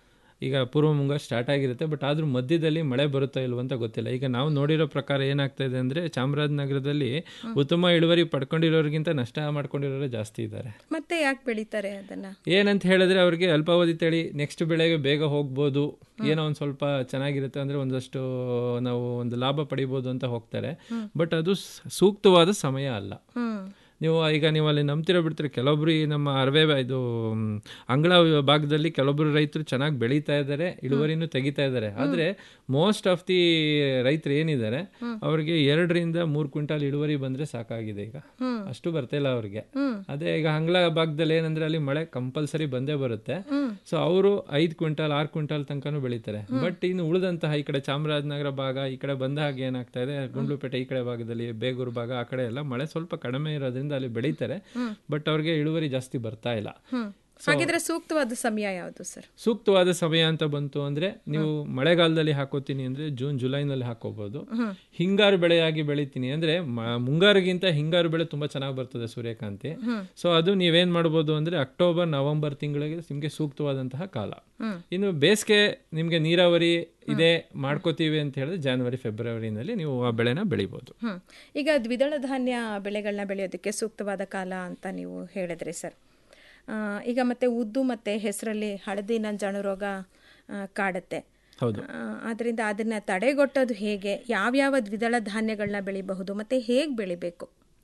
ಈಗ ಪೂರ್ವ ಮುಂಗಾರು ಸ್ಟಾರ್ಟ್ ಆಗಿರುತ್ತೆ ಬಟ್ ಆದ್ರೂ ಮಧ್ಯದಲ್ಲಿ ಮಳೆ ಬರುತ್ತಾ ಇಲ್ವ ಅಂತ ಗೊತ್ತಿಲ್ಲ ಈಗ ನಾವು ನೋಡಿರೋ ಪ್ರಕಾರ ಏನಾಗ್ತಾ ಇದೆ ಅಂದ್ರೆ ಚಾಮರಾಜನಗರದಲ್ಲಿ ಉತ್ತಮ ಇಳುವರಿ ಪಡ್ಕೊಂಡಿರೋರಿಗಿಂತ ನಷ್ಟ ಮಾಡ್ಕೊಂಡಿರೋರೇ ಜಾಸ್ತಿ ಇದ್ದಾರೆ ಮತ್ತೆ ಯಾಕೆ ಬೆಳೀತಾರೆ ಅದನ್ನ ಏನಂತ ಹೇಳಿದ್ರೆ ಅವ್ರಿಗೆ ಅಲ್ಪಾವಧಿ ತಳಿ ನೆಕ್ಸ್ಟ್ ಬೆಳೆಗೆ ಬೇಗ ಹೋಗ್ಬೋದು ಏನೋ ಒಂದು ಸ್ವಲ್ಪ ಚೆನ್ನಾಗಿರುತ್ತೆ ಅಂದ್ರೆ ಒಂದಷ್ಟು ನಾವು ಒಂದು ಲಾಭ ಪಡಿಬೋದು ಅಂತ ಹೋಗ್ತಾರೆ ಬಟ್ ಅದು ಸ್- ಸೂಕ್ತವಾದ ಸಮಯ ಅಲ್ಲ ಹ್ಮ್ ನೀವು ಈಗ ನೀವು ಅಲ್ಲಿ ನಂಬ್ತಿರೋ ಬಿಡ್ತೀರಿ ಕೆಲವೊಬ್ರು ಈ ನಮ್ಮ ಅರವೆ ಇದು ಮ್, ಅಂಗಳ ಭಾಗದಲ್ಲಿ ಕೆಲವೊಬ್ರು ರೈತರು ಚೆನ್ನಾಗಿ ಬೆಳೀತಾ ಇದ್ದಾರೆ ಇಳುವರಿನೂ ತೆಗಿತಾ ಇದ್ದಾರೆ ಆದ್ರೆ ಮೋಸ್ಟ್ ಆಫ್ ದಿ ರೈತರು ಏನಿದ್ದಾರೆ ಅವ್ರಿಗೆ ಎರಡರಿಂದ ಮೂರು ಕ್ವಿಂಟಾಲ್ ಇಳುವರಿ ಬಂದ್ರೆ ಸಾಕಾಗಿದೆ ಈಗ ಅಷ್ಟು ಬರ್ತಾ ಇಲ್ಲ ಅವ್ರಿಗೆ ಅದೇ ಈಗ ಅಂಗಳ ಭಾಗದಲ್ಲಿ ಏನಂದ್ರೆ ಅಲ್ಲಿ ಮಳೆ ಕಂಪಲ್ಸರಿ ಬಂದೇ ಬರುತ್ತೆ ಸೊ ಅವರು ಐದು ಕ್ವಿಂಟಾಲ್ ಆರು ಕ್ವಿಂಟಾಲ್ ತನಕನೂ ಬೆಳೀತಾರೆ ಬಟ್ ಇನ್ನು ಉಳಿದಂತಹ ಈ ಕಡೆ ಚಾಮರಾಜನಗರ ಭಾಗ ಈ ಕಡೆ ಬಂದ ಹಾಗೆ ಏನಾಗ್ತಾ ಇದೆ ಗುಂಡ್ಲುಪೇಟೆ ಈ ಕಡೆ ಭಾಗದಲ್ಲಿ ಬೇಗೂರು ಭಾಗ ಆ ಕಡೆ ಎಲ್ಲ ಮಳೆ ಸ್ವಲ್ಪ ಕಡಿಮೆ ಇರೋದ್ರಿಂದ ಅಲ್ಲಿ ಬೆಳೀತಾರೆ ಬಟ್ ಅವ್ರಿಗೆ ಇಳುವರಿ ಜಾಸ್ತಿ ಬರ್ತಾ ಇಲ್ಲ ಹಾಗಿದ್ರೆ ಸೂಕ್ತವಾದ ಸಮಯ ಯಾವುದು ಸರ್ ಸೂಕ್ತವಾದ ಸಮಯ ಅಂತ ಬಂತು ಅಂದ್ರೆ ನೀವು ಮಳೆಗಾಲದಲ್ಲಿ ಹಾಕೋತೀನಿ ಅಂದ್ರೆ ಜೂನ್ ಜುಲೈನಲ್ಲಿ ಹಾಕೋಬಹುದು ಹಿಂಗಾರು ಬೆಳೆಯಾಗಿ ಬೆಳಿತೀನಿ ಅಂದ್ರೆ ಮ- ಮುಂಗಾರಿಗಿಂತ ಹಿಂಗಾರು ಬೆಳೆ ತುಂಬಾ ಚೆನ್ನಾಗಿ ಬರ್ತದೆ ಸೂರ್ಯಕಾಂತಿ ಸೊ ಅದು ನೀವೇನ್ ಮಾಡ್ಬೋದು ಅಂದ್ರೆ ಅಕ್ಟೋಬರ್ ನವೆಂಬರ್ ತಿಂಗಳಿಗೆ ನಿಮ್ಗೆ ಸೂಕ್ತವಾದಂತಹ ಕಾಲ ಇನ್ನು ಬೇಸಿಗೆ ನಿಮ್ಗೆ ನೀರಾವರಿ ಇದೆ ಮಾಡ್ಕೋತೀವಿ ಅಂತ ಹೇಳಿದ್ರೆ ಜಾನ್ವರಿ ಫೆಬ್ರವರಿನಲ್ಲಿ ನೀವು ಆ ಬೆಳೆನ ಬೆಳಿಬೋದು ಹ್ಮ್ ಈಗ ದ್ವಿದಳ ಧಾನ್ಯ ಬೆಳೆಗಳನ್ನ ಬೆಳೆಯೋದಕ್ಕೆ ಸೂಕ್ತವಾದ ಕಾಲ ಅಂತ ನೀವು ಹೇಳಿದ್ರಿ ಸರ್ ಆ, ಈಗ ಮತ್ತೆ ಉದ್ದು ಮತ್ತೆ ಹೆಸರಲ್ಲಿ ಹಳದಿ ನಂಜಾಣು ರೋಗ ಆ, ಕಾಡುತ್ತೆ ಹೌದು ಆ, ಆದ್ರಿಂದ ಅದನ್ನ ತಡೆಗಟ್ಟೋದು ಹೇಗೆ ಯಾವ್ಯಾವ ದ್ವಿದಳ ಧಾನ್ಯಗಳನ್ನ ಬೆಳಿಬಹುದು ಮತ್ತೆ ಹೇಗೆ ಬೆಳಿಬೇಕು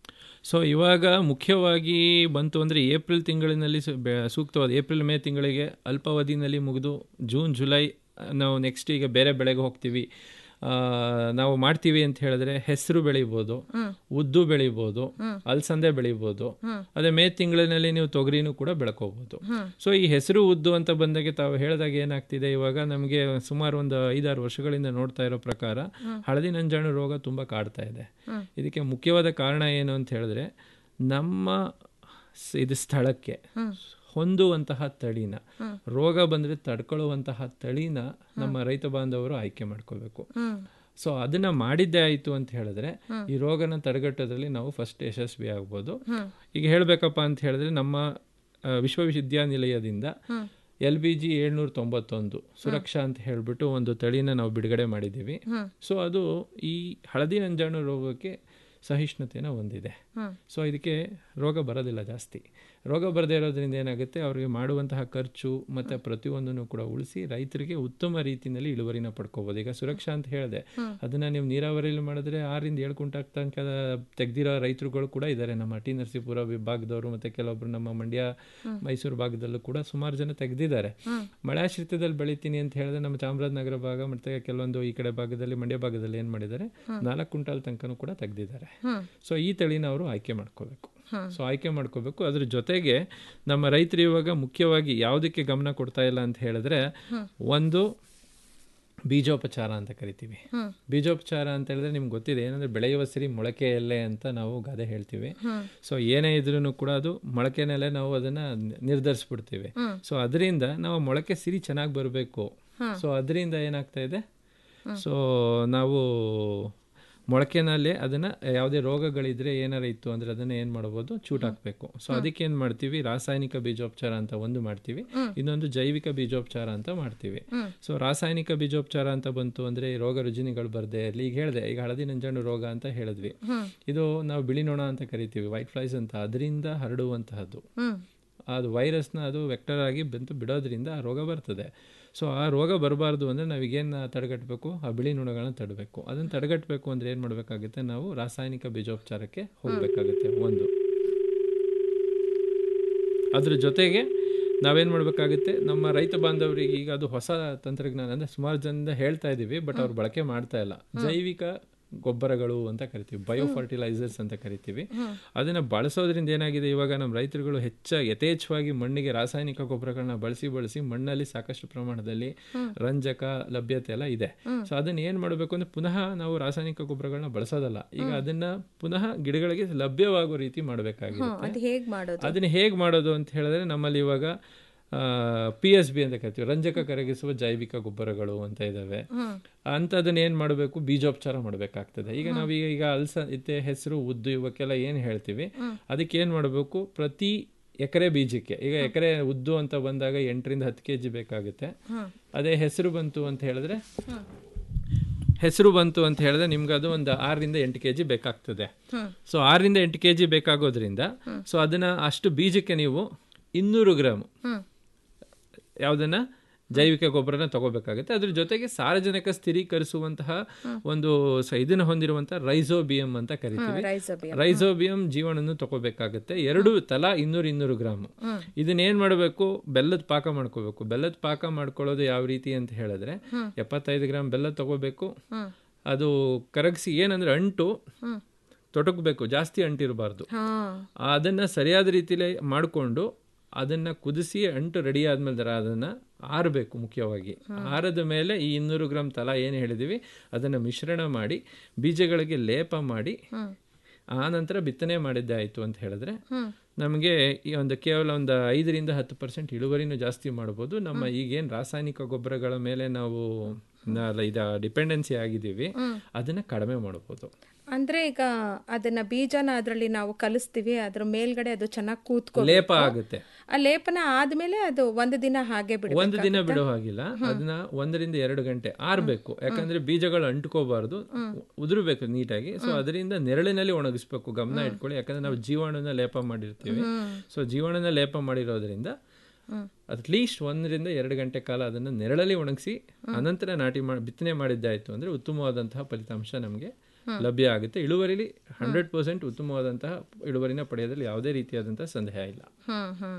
ಸೊ ಇವಾಗ ಮುಖ್ಯವಾಗಿ ಬಂತು ಅಂದರೆ ಏಪ್ರಿಲ್ ತಿಂಗಳಿನಲ್ಲಿ ಸು- ಬೆ- ಸೂಕ್ತವಾದ ಏಪ್ರಿಲ್ ಮೇ ತಿಂಗಳಿಗೆ ಅಲ್ಪಾವಧಿನಲ್ಲಿ ಮುಗಿದು ಜೂನ್ ಜುಲೈ ಆ, ನಾವು ನೆಕ್ಸ್ಟ್ ಈಗ ಬೇರೆ ಬೆಳೆಗೆ ಹೋಗ್ತೀವಿ ಆ, ನಾವು ಮಾಡ್ತೀವಿ ಅಂತ ಹೇಳಿದ್ರೆ ಹೆಸರು ಬೆಳಿಬೋದು ಉದ್ದು ಬೆಳಿಬೋದು ಅಲಸಂದೆ ಬೆಳಿಬೋದು ಅದೇ ಮೇ ತಿಂಗಳಿನಲ್ಲಿ ನೀವು ತೊಗರಿನೂ ಕೂಡ ಬೆಳ್ಕೋಬಹುದು ಸೊ ಈ ಹೆಸರು ಉದ್ದು ಅಂತ ಬಂದಾಗೆ ತಾವು ಹೇಳಿದಾಗ ಏನಾಗ್ತಿದೆ ಇವಾಗ ನಮಗೆ ಸುಮಾರು ಒಂದು ಐದಾರು ವರ್ಷಗಳಿಂದ ನೋಡ್ತಾ ಇರೋ ಪ್ರಕಾರ ಹಳದಿ ನಂಜಾಣು ರೋಗ ತುಂಬಾ ಕಾಡ್ತಾ ಇದೆ ಇದಕ್ಕೆ ಮುಖ್ಯವಾದ ಕಾರಣ ಏನು ಅಂತ ಹೇಳಿದ್ರೆ ನಮ್ಮ ಸ್- ಇದು ಸ್ಥಳಕ್ಕೆ ಹೊಂದುವಂತಹ ತಳಿನ ರೋಗ ಬಂದ್ರೆ ತಡ್ಕೊಳ್ಳುವಂತಹ ತಳಿನ ನಮ್ಮ ರೈತ ಬಾಂಧವರು ಆಯ್ಕೆ ಮಾಡ್ಕೋಬೇಕು ಸೊ ಅದನ್ನ ಮಾಡಿದ್ದೇ ಆಯ್ತು ಅಂತ ಹೇಳಿದ್ರೆ ಈ ರೋಗನ ತಡೆಗಟ್ಟೋದ್ರಲ್ಲಿ ನಾವು ಫಸ್ಟ್ ಯಶಸ್ವಿ ಆಗ್ಬೋದು ಈಗ ಹೇಳ್ಬೇಕಪ್ಪ ಅಂತ ಹೇಳಿದ್ರೆ ನಮ್ಮ ಆ, ವಿಶ್ವವಿದ್ಯಾನಿಲಯದಿಂದ ಎಲ್ ಬಿ ಜಿ ಏಳ್ನೂರ ತೊಂಬತ್ತೊಂದು ಸುರಕ್ಷಾ ಅಂತ ಹೇಳ್ಬಿಟ್ಟು ಒಂದು ತಳಿನ ನಾವು ಬಿಡುಗಡೆ ಮಾಡಿದ್ದೀವಿ ಸೊ ಅದು ಈ ಹಳದಿ ನಂಜಾಣು ರೋಗಕ್ಕೆ ಸಹಿಷ್ಣುತೆನ ಹೊಂದಿದೆ ಸೊ ಇದಕ್ಕೆ ರೋಗ ಬರೋದಿಲ್ಲ ಜಾಸ್ತಿ ರೋಗ ಬರದೇ ಇರೋದ್ರಿಂದ ಏನಾಗುತ್ತೆ ಅವರಿಗೆ ಮಾಡುವಂತಹ ಖರ್ಚು ಮತ್ತು ಪ್ರತಿಯೊಂದನ್ನು ಕೂಡ ಉಳಿಸಿ ರೈತರಿಗೆ ಉತ್ತಮ ರೀತಿಯಲ್ಲಿ ಇಳುವರಿನ ಪಡ್ಕೋಬೋದು ಈಗ ಸುರಕ್ಷಾ ಅಂತ ಹೇಳಿದೆ ಅದನ್ನು ನೀವು ನೀರಾವರಿಯಲ್ಲಿ ಮಾಡಿದ್ರೆ ಆರಿಂದ ಏಳು ಕುಂಟಾಕ್ ತನಕ ತೆಗ್ದಿರೋ ರೈತರುಗಳು ಕೂಡ ಇದ್ದಾರೆ ನಮ್ಮ ಟಿ ನರಸೀಪುರ ವಿಭಾಗದವರು ಮತ್ತು ಕೆಲವೊಬ್ರು ನಮ್ಮ ಮಂಡ್ಯ ಮೈಸೂರು ಭಾಗದಲ್ಲೂ ಕೂಡ ಸುಮಾರು ಜನ ತೆಗ್ದಿದ್ದಾರೆ ಮಳೆಯಾಶ್ರಿತದಲ್ಲಿ ಬೆಳಿತೀನಿ ಅಂತ ಹೇಳಿದ್ರೆ ನಮ್ಮ ಚಾಮರಾಜನಗರ ಭಾಗ ಮತ್ತು ಕೆಲವೊಂದು ಈ ಕಡೆ ಭಾಗದಲ್ಲಿ ಮಂಡ್ಯ ಭಾಗದಲ್ಲಿ ಏನು ಮಾಡಿದ್ದಾರೆ ನಾಲ್ಕು ಕ್ವಿಂಟಾಲ್ ತನಕನೂ ಕೂಡ ತೆಗ್ದಿದ್ದಾರೆ ಸೊ ಈ ತಳಿನ ಅವರು ಆಯ್ಕೆ ಮಾಡ್ಕೋಬೇಕು ಸೊ ಆಯ್ಕೆ ಮಾಡ್ಕೋಬೇಕು ಅದ್ರ ಜೊತೆಗೆ ನಮ್ಮ ರೈತರು ಇವಾಗ ಮುಖ್ಯವಾಗಿ ಯಾವುದಕ್ಕೆ ಗಮನ ಕೊಡ್ತಾ ಇಲ್ಲ ಅಂತ ಹೇಳಿದ್ರೆ ಒಂದು ಬೀಜೋಪಚಾರ ಅಂತ ಕರಿತೀವಿ ಬೀಜೋಪಚಾರ ಅಂತ ಹೇಳಿದ್ರೆ ನಿಮ್ಗೆ ಗೊತ್ತಿದೆ ಏನಂದ್ರೆ ಬೆಳೆಯುವ ಸಿರಿ ಮೊಳಕೆ ಎಲೆ ಅಂತ ನಾವು ಗಾದೆ ಹೇಳ್ತೀವಿ ಸೊ ಏನೇ ಇದ್ರೂ ಕೂಡ ಅದು ಮೊಳಕೆನಲ್ಲೇ ನಾವು ಅದನ್ನ ನಿರ್ಧರಿಸ್ಬಿಡ್ತೀವಿ ಸೊ ಅದರಿಂದ ನಾವು ಮೊಳಕೆ ಸಿರಿ ಚೆನ್ನಾಗಿ ಬರಬೇಕು ಸೊ ಅದರಿಂದ ಏನಾಗ್ತಾ ಇದೆ ಸೊ ನಾವು ಮೊಳಕೆನಲ್ಲಿ ಅದನ್ನ ಯಾವುದೇ ರೋಗಗಳಿದ್ರೆ ಏನಾರ ಇತ್ತು ಅಂದ್ರೆ ಅದನ್ನ ಏನ್ ಮಾಡಬಹುದು ಚೂಟ್ ಹಾಕ್ಬೇಕು ಸೊ ಅದಕ್ಕೆ ಏನ್ ಮಾಡ್ತೀವಿ ರಾಸಾಯನಿಕ ಬೀಜೋಪಚಾರ ಅಂತ ಒಂದು ಮಾಡ್ತೀವಿ ಇನ್ನೊಂದು ಜೈವಿಕ ಬೀಜೋಪಚಾರ ಅಂತ ಮಾಡ್ತೀವಿ ಸೊ ರಾಸಾಯನಿಕ ಬೀಜೋಪಚಾರ ಅಂತ ಬಂತು ಅಂದ್ರೆ ಈ ರೋಗ ರುಜಿನಿಗಳು ಬರ್ದೆ ಇರ್ಲಿ ಈಗ ಹೇಳಿದೆ ಈಗ ಹಳದಿ ನಂಜಾಣು ರೋಗ ಅಂತ ಹೇಳಿದ್ವಿ ಇದು ನಾವು ಬಿಳಿ ನೊಣ ಅಂತ ಕರಿತೀವಿ ವೈಟ್ ಫ್ಲೈಸ್ ಅಂತ ಅದರಿಂದ ಹರಡುವಂತಹದ್ದು ಅದು ವೈರಸ್ನ ಅದು ವೆಕ್ಟರ್ ಆಗಿ ಬಂತು ಬಿಡೋದ್ರಿಂದ ಆ ರೋಗ ಬರ್ತದೆ ಸೊ ಆ ರೋಗ ಬರಬಾರ್ದು ಅಂದರೆ ನಾವೀಗೇನು ತಡೆಗಟ್ಟಬೇಕು ಆ ಬಿಳಿ ನುಣಗಳನ್ನ ತಡಬೇಕು ಅದನ್ನು ತಡೆಗಟ್ಟಬೇಕು ಅಂದರೆ ಏನು ಮಾಡಬೇಕಾಗುತ್ತೆ ನಾವು ರಾಸಾಯನಿಕ ಬೀಜೋಪಚಾರಕ್ಕೆ ಹೋಗಬೇಕಾಗುತ್ತೆ ಒಂದು ಅದ್ರ ಜೊತೆಗೆ ನಾವೇನು ಮಾಡಬೇಕಾಗುತ್ತೆ ನಮ್ಮ ರೈತ ಬಾಂಧವರಿಗೆ ಈಗ ಅದು ಹೊಸ ತಂತ್ರಜ್ಞಾನ ಅಂದರೆ ಸುಮಾರು ಜನದಿಂದ ಹೇಳ್ತಾ ಇದ್ದೀವಿ ಬಟ್ ಅವ್ರು ಬಳಕೆ ಮಾಡ್ತಾ ಇಲ್ಲ ಜೈವಿಕ ಗೊಬ್ಬರಗಳು ಅಂತ ಕರಿತೀವಿ ಬಯೋ ಫರ್ಟಿಲೈಸರ್ಸ್ ಅಂತ ಕರಿತೀವಿ ಅದನ್ನ ಬಳಸೋದ್ರಿಂದ ಏನಾಗಿದೆ ಇವಾಗ ನಮ್ಮ ರೈತರುಗಳು ಹೆಚ್ಚ ಯಥೇಚ್ಛವಾಗಿ ಮಣ್ಣಿಗೆ ರಾಸಾಯನಿಕ ಗೊಬ್ಬರಗಳನ್ನ ಬಳಸಿ ಬಳಸಿ ಮಣ್ಣಲ್ಲಿ ಸಾಕಷ್ಟು ಪ್ರಮಾಣದಲ್ಲಿ ರಂಜಕ ಲಭ್ಯತೆ ಎಲ್ಲ ಇದೆ ಸೊ ಅದನ್ನ ಏನ್ ಮಾಡಬೇಕು ಅಂದ್ರೆ ಪುನಃ ನಾವು ರಾಸಾಯನಿಕ ಗೊಬ್ಬರಗಳನ್ನ ಬಳಸೋದಲ್ಲ ಈಗ ಅದನ್ನ ಪುನಃ ಗಿಡಗಳಿಗೆ ಲಭ್ಯವಾಗೋ ರೀತಿ ಮಾಡಬೇಕಾಗಿರುತ್ತೆ ಅದು ಹೇಗ್ ಮಾಡೋದು ಅದನ್ನ ಹೇಗೆ ಮಾಡೋದು ಅಂತ ಹೇಳಿದ್ರೆ ನಮ್ಮಲ್ಲಿ ಇವಾಗ ಪಿ ಎಸ್ ಬಿ ಅಂತ ಕರಿತೀವಿ ರಂಜಕ ಕರಗಿಸುವ ಜೈವಿಕ ಗೊಬ್ಬರಗಳು ಅಂತ ಇದಾವೆ ಅಂಥದನ್ನ ಏನ್ ಮಾಡಬೇಕು ಬೀಜೋಪಚಾರ ಮಾಡಬೇಕಾಗ್ತದೆ ಈಗ ನಾವೀಗ ಈಗ ಅಲ್ಸ ಇತ್ತೆ ಹೆಸರು ಉದ್ದು ಇವಕ್ಕೆಲ್ಲ ಏನ್ ಹೇಳ್ತೀವಿ ಅದಕ್ಕೆ ಏನ್ ಮಾಡಬೇಕು ಪ್ರತಿ ಎಕರೆ ಬೀಜಕ್ಕೆ ಈಗ ಎಕರೆ ಉದ್ದು ಅಂತ ಬಂದಾಗ ಎಂಟರಿಂದ ಹತ್ತು ಕೆ ಜಿ ಬೇಕಾಗುತ್ತೆ ಅದೇ ಹೆಸರು ಬಂತು ಅಂತ ಹೇಳಿದ್ರೆ ಹೆಸರು ಬಂತು ಅಂತ ಹೇಳಿದ್ರೆ ನಿಮ್ಗೆ ಅದು ಒಂದು ಆರರಿಂದ ಎಂಟು ಕೆ ಜಿ ಬೇಕಾಗ್ತದೆ ಸೊ ಆರರಿಂದ ಎಂಟು ಕೆ ಜಿ ಬೇಕಾಗೋದ್ರಿಂದ ಸೊ ಅದನ್ನ ಅಷ್ಟು ಬೀಜಕ್ಕೆ ನೀವು ಇನ್ನೂರು ಗ್ರಾಮ್ ಯಾವುದನ್ನ ಜೈವಿಕ ಗೊಬ್ಬರನ ತಗೋಬೇಕಾಗುತ್ತೆ ಅದ್ರ ಜೊತೆಗೆ ಸಾರಜನಕ ಸ್ಥಿರೀಕರಿಸುವಂತಹ ಒಂದು ಸ- ಇದನ್ನ ಹೊಂದಿರುವಂತಹ ರೈಸೋಬಿಯಂ ಅಂತ ಕರಿತೀವಿ ರೈಸೋಬಿಯಂ ಜೀವನನ್ನು ತಗೋಬೇಕಾಗುತ್ತೆ ಎರಡು ತಲಾ ಇನ್ನೂರು ಇನ್ನೂರು ಗ್ರಾಮ್ ಇದನ್ನೇನ್ ಮಾಡಬೇಕು ಬೆಲ್ಲದ ಪಾಕ ಮಾಡ್ಕೋಬೇಕು ಬೆಲ್ಲದ ಪಾಕ ಮಾಡ್ಕೊಳ್ಳೋದು ಯಾವ ರೀತಿ ಅಂತ ಹೇಳಿದ್ರೆ ಎಪ್ಪತ್ತೈದು ಗ್ರಾಮ್ ಬೆಲ್ಲ ತಗೋಬೇಕು ಅದು ಕರಗಿಸಿ ಏನಂದ್ರೆ ಅಂಟು ತೊಟಕ್ಬೇಕು ಜಾಸ್ತಿ ಅಂಟಿರಬಾರ್ದು ಅದನ್ನ ಸರಿಯಾದ ರೀತಿಲಿ ಮಾಡಿಕೊಂಡು ಅದನ್ನ ಕುದಿಸಿ ಅಂಟು ರೆಡಿ ಆದ್ಮೇಲೆ ದರ ಅದನ್ನ ಆರಬೇಕು ಮುಖ್ಯವಾಗಿ ಆರದ ಮೇಲೆ ಈ ಇನ್ನೂರು ಗ್ರಾಮ್ ತಲಾ ಏನು ಹೇಳಿದೀವಿ ಅದನ್ನ ಮಿಶ್ರಣ ಮಾಡಿ ಬೀಜಗಳಿಗೆ ಲೇಪ ಮಾಡಿ ಆ ನಂತರ ಬಿತ್ತನೆ ಮಾಡಿದ್ದೆ ಆಯ್ತು ಅಂತ ಹೇಳಿದ್ರೆ ನಮಗೆ ಈ ಒಂದು ಕೇವಲ ಒಂದು ಐದರಿಂದ ಹತ್ತು ಪರ್ಸೆಂಟ್ ಇಳುವರಿನೂ ಜಾಸ್ತಿ ಮಾಡ್ಬೋದು ನಮ್ಮ ಈಗೇನು ರಾಸಾಯನಿಕ ಗೊಬ್ಬರಗಳ ಮೇಲೆ ನಾವು ನ- ಇದ ಡಿಪೆಂಡೆನ್ಸಿ ಆಗಿದ್ದೀವಿ ಅದನ್ನ ಕಡಿಮೆ ಮಾಡ್ಬೋದು ಅಂದ್ರೆ ಈಗ ಅದನ್ನ ಬೀಜನ ಅದರಲ್ಲಿ ನಾವು ಕಲಿಸ್ತೀವಿ ಅದ್ರ ಮೇಲ್ಗಡೆ ಅದು ಚೆನ್ನಾಗಿ ಕೂತ್ಕೊ ಲೇಪ ಆಗುತ್ತೆ ಆ ಲೇಪನ ಆದ್ಮೇಲೆ ಅದು ಒಂದು ದಿನ ಹಾಗೆ ಬಿಡ ಒಂದು ದಿನ ಬಿಡೋ ಹಾಗಿಲ್ಲ ಅದನ್ನ ಒಂದರಿಂದ ಎರಡು ಗಂಟೆ ಆರ್ಬೇಕು ಯಾಕಂದ್ರೆ ಬೀಜಗಳು ಅಂಟ್ಕೋಬಾರ್ದು ಉದುರ್ಬೇಕು ನೀಟಾಗಿ ಸೊ ಅದರಿಂದ ನೆರಳಿನಲ್ಲಿ ಒಣಗಿಸ್ಬೇಕು ಗಮನ ಇಟ್ಕೊಳ್ಳಿ ಯಾಕಂದ್ರೆ ನಾವು ಜೀವಾಣುನ ಲೇಪ ಮಾಡಿರ್ತೀವಿ ಸೊ ಜೀವಾಣುನ ಲೇಪ ಮಾಡಿರೋದ್ರಿಂದ ಅಟ್ಲೀಸ್ಟ್ ಒಂದರಿಂದ ಎರಡು ಗಂಟೆ ಕಾಲ ಅದನ್ನ ನೆರಳಲ್ಲಿ ಒಣಗಿಸಿ ಅನಂತರ ನಾಟಿ ಮಾಡಿ ಬಿತ್ತನೆ ಮಾಡಿದ್ದಾಯ್ತು ಅಂದ್ರೆ ಉತ್ತಮವಾದಂತಹ ಫಲಿತಾಂಶ ನಮಗೆ ಲಭ್ಯ ಆಗುತ್ತೆ ಇಳುವರಿಲಿ ಹಂಡ್ರೆಡ್ ಪರ್ಸೆಂಟ್ ಉತ್ತಮವಾದಂತಹ ಇಳುವರಿನ ಪಡೆಯೋದ್ರಲ್ಲಿ ಯಾವುದೇ ರೀತಿಯಾದಂತಹ ಸಂದೇಹ ಇಲ್ಲ ಹ್ಮ್ ಹ್ಮ್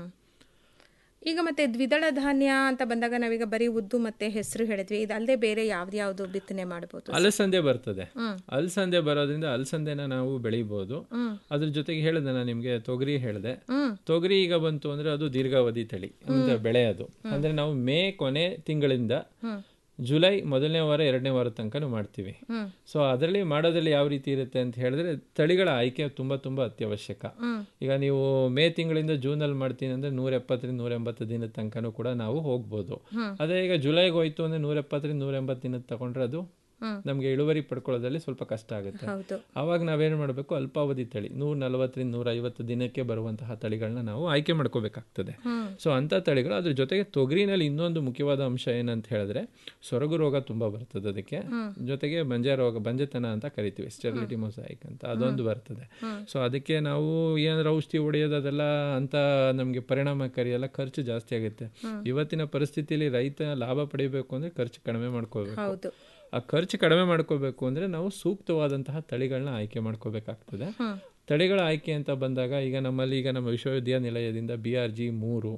ಈಗ ಮತ್ತೆ ದ್ವಿದಳ ಧಾನ್ಯ ಅಂತ ಬಂದಾಗ ನಾವೀಗ ಬರೀ ಉದ್ದು ಮತ್ತೆ ಹೆಸರು ಹೇಳಿದ್ವಿ ಇದಲ್ಲದೆ ಬೇರೆ ಯಾವ್ದ್ಯಾವ್ದು ಬಿತ್ತನೆ ಮಾಡಬಹುದು ಅಲಸಂದೆ ಬರ್ತದೆ ಅಲಸಂದೆ ಬರೋದ್ರಿಂದ ಅಲಸಂದೆನ ನಾವು ಬೆಳಿಬಹುದು ಅದ್ರ ಜೊತೆಗೆ ಹೇಳಿದೆ ನಾನು ನಿಮ್ಗೆ ತೊಗರಿ ಹೇಳಿದೆ ತೊಗರಿ ಈಗ ಬಂತು ಅಂದ್ರೆ ಅದು ದೀರ್ಘಾವಧಿ ತಳಿ ಅಂತ ಬೆಳೆ ಅದು ಅಂದ್ರೆ ನಾವು ಮೇ ಕೊನೆ ತಿಂಗಳಿಂದ ಜುಲೈ ಮೊದಲನೇ ವಾರ ಎರಡನೇ ವಾರ ತನಕ ಮಾಡ್ತೀವಿ ಸೊ ಅದರಲ್ಲಿ ಮಾಡೋದ್ರಲ್ಲಿ ಯಾವ ರೀತಿ ಇರುತ್ತೆ ಅಂತ ಹೇಳಿದ್ರೆ ತಳಿಗಳ ಆಯ್ಕೆ ತುಂಬಾ ತುಂಬಾ ಅತ್ಯವಶ್ಯಕ ಈಗ ನೀವು ಮೇ ತಿಂಗಳಿಂದ ಜೂನ್ ಅಲ್ಲಿ ಮಾಡ್ತೀನಿ ಅಂದ್ರೆ ನೂರ ಎಪ್ಪತ್ತರಿಂದ ನೂರ ಎಂಬತ್ತು ದಿನದ ತನಕನೂ ಕೂಡ ನಾವು ಹೋಗ್ಬೋದು ಅದೇ ಈಗ ಜುಲೈಗೆ ಹೋಯ್ತು ಅಂದ್ರೆ ನೂರ ಎಪ್ಪತ್ತರಿಂದ ನೂರ ಎಂಬತ್ತು ದಿನದ ತಗೊಂಡ್ರೆ ಅದು ನಮಗೆ ಇಳುವರಿ ಪಡ್ಕೊಳ್ಳೋದ್ರಲ್ಲಿ ಸ್ವಲ್ಪ ಕಷ್ಟ ಆಗುತ್ತೆ ಹೌದು ಆವಾಗ ನಾವೇನು ಮಾಡಬೇಕು ಅಲ್ಪಾವಧಿ ತಳಿ ನೂರ ನಲವತ್ತರಿಂದ ನೂರ ಐವತ್ತು ದಿನಕ್ಕೆ ಬರುವಂತಹ ತಳಿಗಳನ್ನ ನಾವು ಆಯ್ಕೆ ಮಾಡ್ಕೋಬೇಕಾಗ್ತದೆ ಸೊ ಅಂಥ ತಳಿಗಳು ಅದ್ರ ಜೊತೆಗೆ ತೊಗರಿನಲ್ಲಿ ಇನ್ನೊಂದು ಮುಖ್ಯವಾದ ಅಂಶ ಏನಂತ ಹೇಳಿದ್ರೆ ಸೊರಗು ರೋಗ ತುಂಬಾ ಬರ್ತದೆ ಅದಕ್ಕೆ ಜೊತೆಗೆ ಬಂಜೆ ರೋಗ ಬಂಜೆತನ ಅಂತ ಕರಿತೀವಿ ಸ್ಟೆರಿಲಿಟಿ ಮೊಸಾಯಿಕ್ ಅಂತ ಅದೊಂದು ಬರ್ತದೆ ಸೊ ಅದಕ್ಕೆ ನಾವು ಏನಾದ್ರು ಔಷಧಿ ಹೊಡೆಯೋದು ಅದೆಲ್ಲ ಅಂತ ನಮಗೆ ಪರಿಣಾಮಕಾರಿ ಎಲ್ಲ ಖರ್ಚು ಜಾಸ್ತಿ ಆಗುತ್ತೆ ಇವತ್ತಿನ ಪರಿಸ್ಥಿತಿಯಲ್ಲಿ ರೈತ ಲಾಭ ಪಡಿಬೇಕು ಅಂದ್ರೆ ಖರ್ಚು ಕಡಿಮೆ ಮಾಡ್ಕೋಬೇಕು ಹೌದು ಆ ಖರ್ಚು ಕಡಿಮೆ ಮಾಡ್ಕೋಬೇಕು ಅಂದ್ರೆ ನಾವು ಸೂಕ್ತವಾದಂತಹ ತಳಿಗಳನ್ನ ಆಯ್ಕೆ ಮಾಡ್ಕೋಬೇಕಾಗ್ತದೆ ತಳಿಗಳ ಆಯ್ಕೆ ಅಂತ ಬಂದಾಗ ಈಗ ನಮ್ಮಲ್ಲಿ ಈಗ ನಮ್ಮ ವಿಶ್ವವಿದ್ಯಾನಿಲಯದಿಂದ ಬಿ ಆರ್ ಜಿ ಮೂರು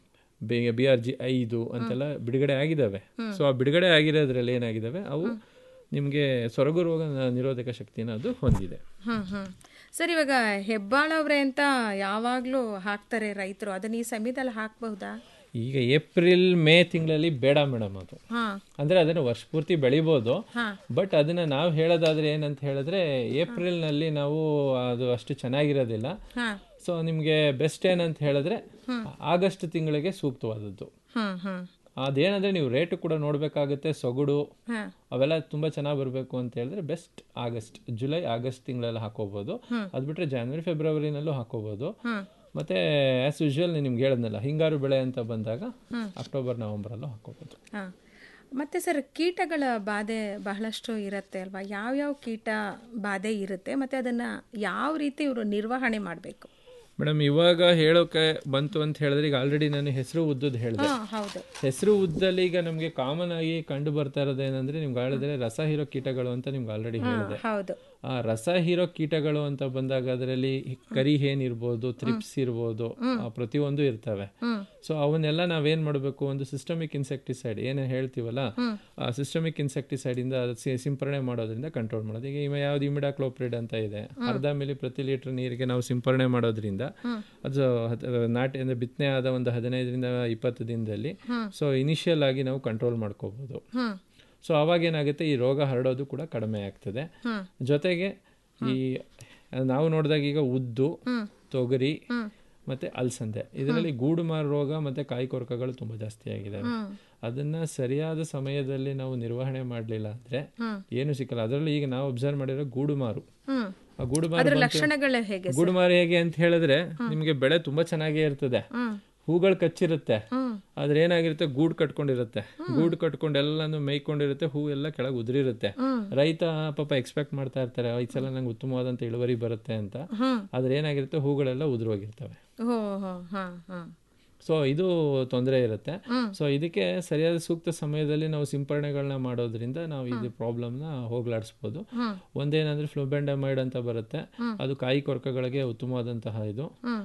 ಬಿ ಆರ್ ಜಿ ಐದು ಅಂತೆಲ್ಲ ಬಿಡುಗಡೆ ಆಗಿದ್ದಾವೆ ಸೊ ಆ ಬಿಡುಗಡೆ ಆಗಿರೋದ್ರಲ್ಲಿ ಏನಾಗಿದ್ದಾವೆ ಅವು ನಿಮಗೆ ಸೊರಗು ರೋಗ ನಿರೋಧಕ ಶಕ್ತಿನ ಅದು ಹೊಂದಿದೆ ಹ್ಮ್ ಹ್ಮ್ ಸರ್ ಇವಾಗ ಹೆಬ್ಬಾಳವ್ರೆ ಅಂತ ಯಾವಾಗ್ಲೂ ಹಾಕ್ತಾರೆ ರೈತರು ಅದನ್ನ ಈ ಸಮಯದಲ್ಲಿ ಹಾಕ್ಬಹುದಾ ಈಗ ಏಪ್ರಿಲ್ ಮೇ ತಿಂಗಳಲ್ಲಿ ಬೇಡ ಮೇಡಮ್ ಅದು ಹಾ ಅಂದ್ರೆ ಅದನ್ನ ವರ್ಷ ಪೂರ್ತಿ ಬೆಳಿಬೋದು ಹಾ. ಬಟ್ ಅದನ್ನ ನಾವು ಹೇಳೋದಾದ್ರೆ ಏನಂತ ಹೇಳಿದ್ರೆ ಏಪ್ರಿಲ್ ನಲ್ಲಿ ನಾವು ಅದು ಅಷ್ಟು ಚೆನ್ನಾಗಿರೋದಿಲ್ಲ ಹಾ ಸೊ ನಿಮಗೆ ಬೆಸ್ಟ್ ಏನಂತ ಹೇಳಿದ್ರೆ ಆಗಸ್ಟ್ ತಿಂಗಳಿಗೆ ಸೂಕ್ತವಾದದ್ದು ಹ್ಮ್ ಹ್ಮ್ ಅದೇನಂದ್ರೆ ನೀವು ರೇಟು ಕೂಡ ನೋಡಬೇಕಾಗುತ್ತೆ ಸೊಗಡು ಹಾ ಅವೆಲ್ಲ ತುಂಬಾ ಚೆನ್ನಾಗಿ ಬರಬೇಕು ಅಂತ ಹೇಳಿದ್ರೆ ಬೆಸ್ಟ್ ಆಗಸ್ಟ್ ಜುಲೈ ಆಗಸ್ಟ್ ತಿಂಗಳಲ್ಲಿ ಹಾಕೋಬಹುದು ಅದು ಬಿಟ್ರೆ ಜಾನ್ವರಿ ಫೆಬ್ರವರಿನಲ್ಲೂ ಹಾಕೋಬಹುದು ಮತ್ತೆ ಆಸ್ ಯೂಶುವಲ್ ನಿಮ್ಗೆ ಹೇಳದ್ನಲ್ಲ ಹಿಂಗಾರು ಬೆಳೆ ಅಂತ ಬಂದಾಗ ಅಕ್ಟೋಬರ್ ನವೆಂಬರಲ್ಲೂ ಹಾಕೋಬಹುದು ಹಾ ಮತ್ತೆ ಸರ್ ಕೀಟಗಳ ಬಾಧೆ ಬಹಳಷ್ಟು ಇರುತ್ತೆ ಅಲ್ವಾ ಯಾವ್ಯಾವ ಕೀಟ ಬಾಧೆ ಇರುತ್ತೆ ಮತ್ತೆ ಅದನ್ನ ಯಾವ ರೀತಿ ಇವರು ನಿರ್ವಹಣೆ ಮಾಡಬೇಕು ಮೇಡಮ್ ಇವಾಗ ಹೇಳೋಕೆ ಬಂತು ಅಂತ ಹೇಳಿದ್ರೆ ಈಗ ಆಲ್ರೆಡಿ ನಾನು ಹೆಸರು ಉದ್ದದ್ದು ಹೇಳಿದೆ ಹಾ ಹೌದು ಹೆಸರು ಉದ್ದಲ್ಲಿ ಈಗ ನಮಗೆ ಕಾಮನ್ ಆಗಿ ಕಂಡು ಬರ್ತಾ ಇರೋದು ಏನಂದ್ರೆ ನಿಮ್ಗೆ ಹೇಳಿದ್ರೆ ರಸ ಹೀರೋ ಕೀಟಗಳು ಅಂತ ನಿಮ್ಗೆ ಆಲ್ರೆಡಿ ಹೇಳಿದೆ ಹೌದು ಆ ರಸ ಹೀರೋ ಕೀಟಗಳು ಅಂತ ಬಂದಾಗ ಅದರಲ್ಲಿ ಕರಿ ಹೇನ್ ಇರ್ಬೋದು ತ್ರಿಪ್ಸ್ ಇರ್ಬೋದು ಆ ಪ್ರತಿಯೊಂದು ಇರ್ತವೆ ಸೊ ಅವನ್ನೆಲ್ಲ ನಾವೇನ್ ಮಾಡಬೇಕು ಒಂದು ಸಿಸ್ಟಮಿಕ್ ಇನ್ಸೆಕ್ಟಿಸೈಡ್ ಏನ್ ಹೇಳ್ತೀವಲ್ಲ ಆ ಸಿಸ್ಟಮಿಕ್ ಇನ್ಸೆಕ್ಟಿಸೈಡ್ ಇಂದ ಅದ್ ಸಿ- ಸಿಂಪರಣೆ ಮಾಡೋದ್ರಿಂದ ಕಂಟ್ರೋಲ್ ಮಾಡೋದು ಈಗ ಇವ ಯಾವ್ದು ಇಮಿಡಾಕ್ಲೋಪ್ರಿಡ್ ಅಂತ ಇದೆ ಅರ್ಧ ಮಿಲಿ ಪ್ರತಿ ಲೀಟರ್ ನೀರಿಗೆ ನಾವು ಸಿಂಪರಣೆ ಮಾಡೋದ್ರಿಂದ ಅದು ಹದ್- ನಾಟಿ ಅಂದ್ರೆ ಬಿತ್ತನೆ ಆದ ಒಂದು ಹದಿನೈದರಿಂದ ಇಪ್ಪತ್ತು ದಿನದಲ್ಲಿ ಸೊ ಇನಿಷಿಯಲ್ ಆಗಿ ನಾವು ಕಂಟ್ರೋಲ್ ಮಾಡ್ಕೋಬಹುದು ಹ್ಮ್ ಸೊ ಅವಾಗ ಏನಾಗುತ್ತೆ ಈ ರೋಗ ಹರಡೋದು ಕೂಡ ಕಡಿಮೆ ಆಗ್ತದೆ ಜೊತೆಗೆ ಈ ನಾವು ನೋಡಿದಾಗ ಈಗ ಉದ್ದು ತೊಗರಿ ಮತ್ತೆ ಅಲಸಂದೆ ಇದರಲ್ಲಿ ಗೂಡುಮಾರು ರೋಗ ಮತ್ತೆ ಕಾಯಿ ಕೊರಕಗಳು ತುಂಬಾ ಜಾಸ್ತಿ ಆಗಿದಾವೆ ಅದನ್ನ ಸರಿಯಾದ ಸಮಯದಲ್ಲಿ ನಾವು ನಿರ್ವಹಣೆ ಮಾಡಲಿಲ್ಲ ಅಂದ್ರೆ ಏನು ಸಿಕ್ಕಲ್ಲ ಅದರಲ್ಲಿ ಈಗ ನಾವು ಅಬ್ಸರ್ವ್ ಮಾಡಿರೋ ಗೂಡುಮಾರು ಹ್ಮ್ ಆ ಗೂಡುಮಾರು ಅದ್ರ ಬಂತು- ಲಕ್ಷಣಗಳು ಹೇಗೆ ಗೂಡುಮಾರು ಹೇಗೆ ಅಂತ ಹೇಳಿದ್ರೆ ನಿಮ್ಗೆ ಬೆಳೆ ತುಂಬಾ ಚೆನ್ನಾಗೇ ಇರ್ತದೆ ಹೂಗಳು ಕಚ್ಚಿರುತ್ತೆ ಆದ್ರೆ ಏನಾಗಿರುತ್ತೆ ಗೂಡು ಕಟ್ಕೊಂಡಿರುತ್ತೆ ಗೂಡು ಕಟ್ಕೊಂಡು ಎಲ್ಲಾನು ಮೇಯ್ಕೊಂಡಿರುತ್ತೆ ಹೂ ಎಲ್ಲ ಕೆಳಗೆ ಉದುರಿರುತ್ತೆ ರೈತ ಪಾಪ ಎಕ್ಸ್ಪೆಕ್ಟ್ ಮಾಡ್ತಾ ಇರ್ತಾರೆ ಈ ಸಲ ನಂಗೆ ಉತ್ತಮವಾದಂತ ಇಳುವರಿ ಬರುತ್ತೆ ಅಂತ ಆದ್ರೆ ಏನಾಗಿರುತ್ತೆ ಹೂಗಳೆಲ್ಲ ಉದುರೋಗಿರ್ತವೆ ಹೋ ಹೋ ಹಾ ಹಾ ಸೊ ಇದು ತೊಂದರೆ ಇರುತ್ತೆ ಸೊ ಇದಕ್ಕೆ ಸರಿಯಾದ ಸೂಕ್ತ ಸಮಯದಲ್ಲಿ ನಾವು ಸಿಂಪರಣೆಗಳನ್ನ ಮಾಡೋದ್ರಿಂದ ನಾವು ಇದು ಪ್ರಾಬ್ಲಮ್ನ ಹೋಗ್ಲಾಡಿಸ್ಬೋದು ಒಂದೇನಂದ್ರೆ ಫ್ಲೋಬೆಂಡಮೈಡ್ ಅಂತ ಬರುತ್ತೆ ಅದು ಕಾಯಿ ಕೊರಕಗಳಿಗೆ ಉತ್ತಮವಾದಂತಹ ಇದು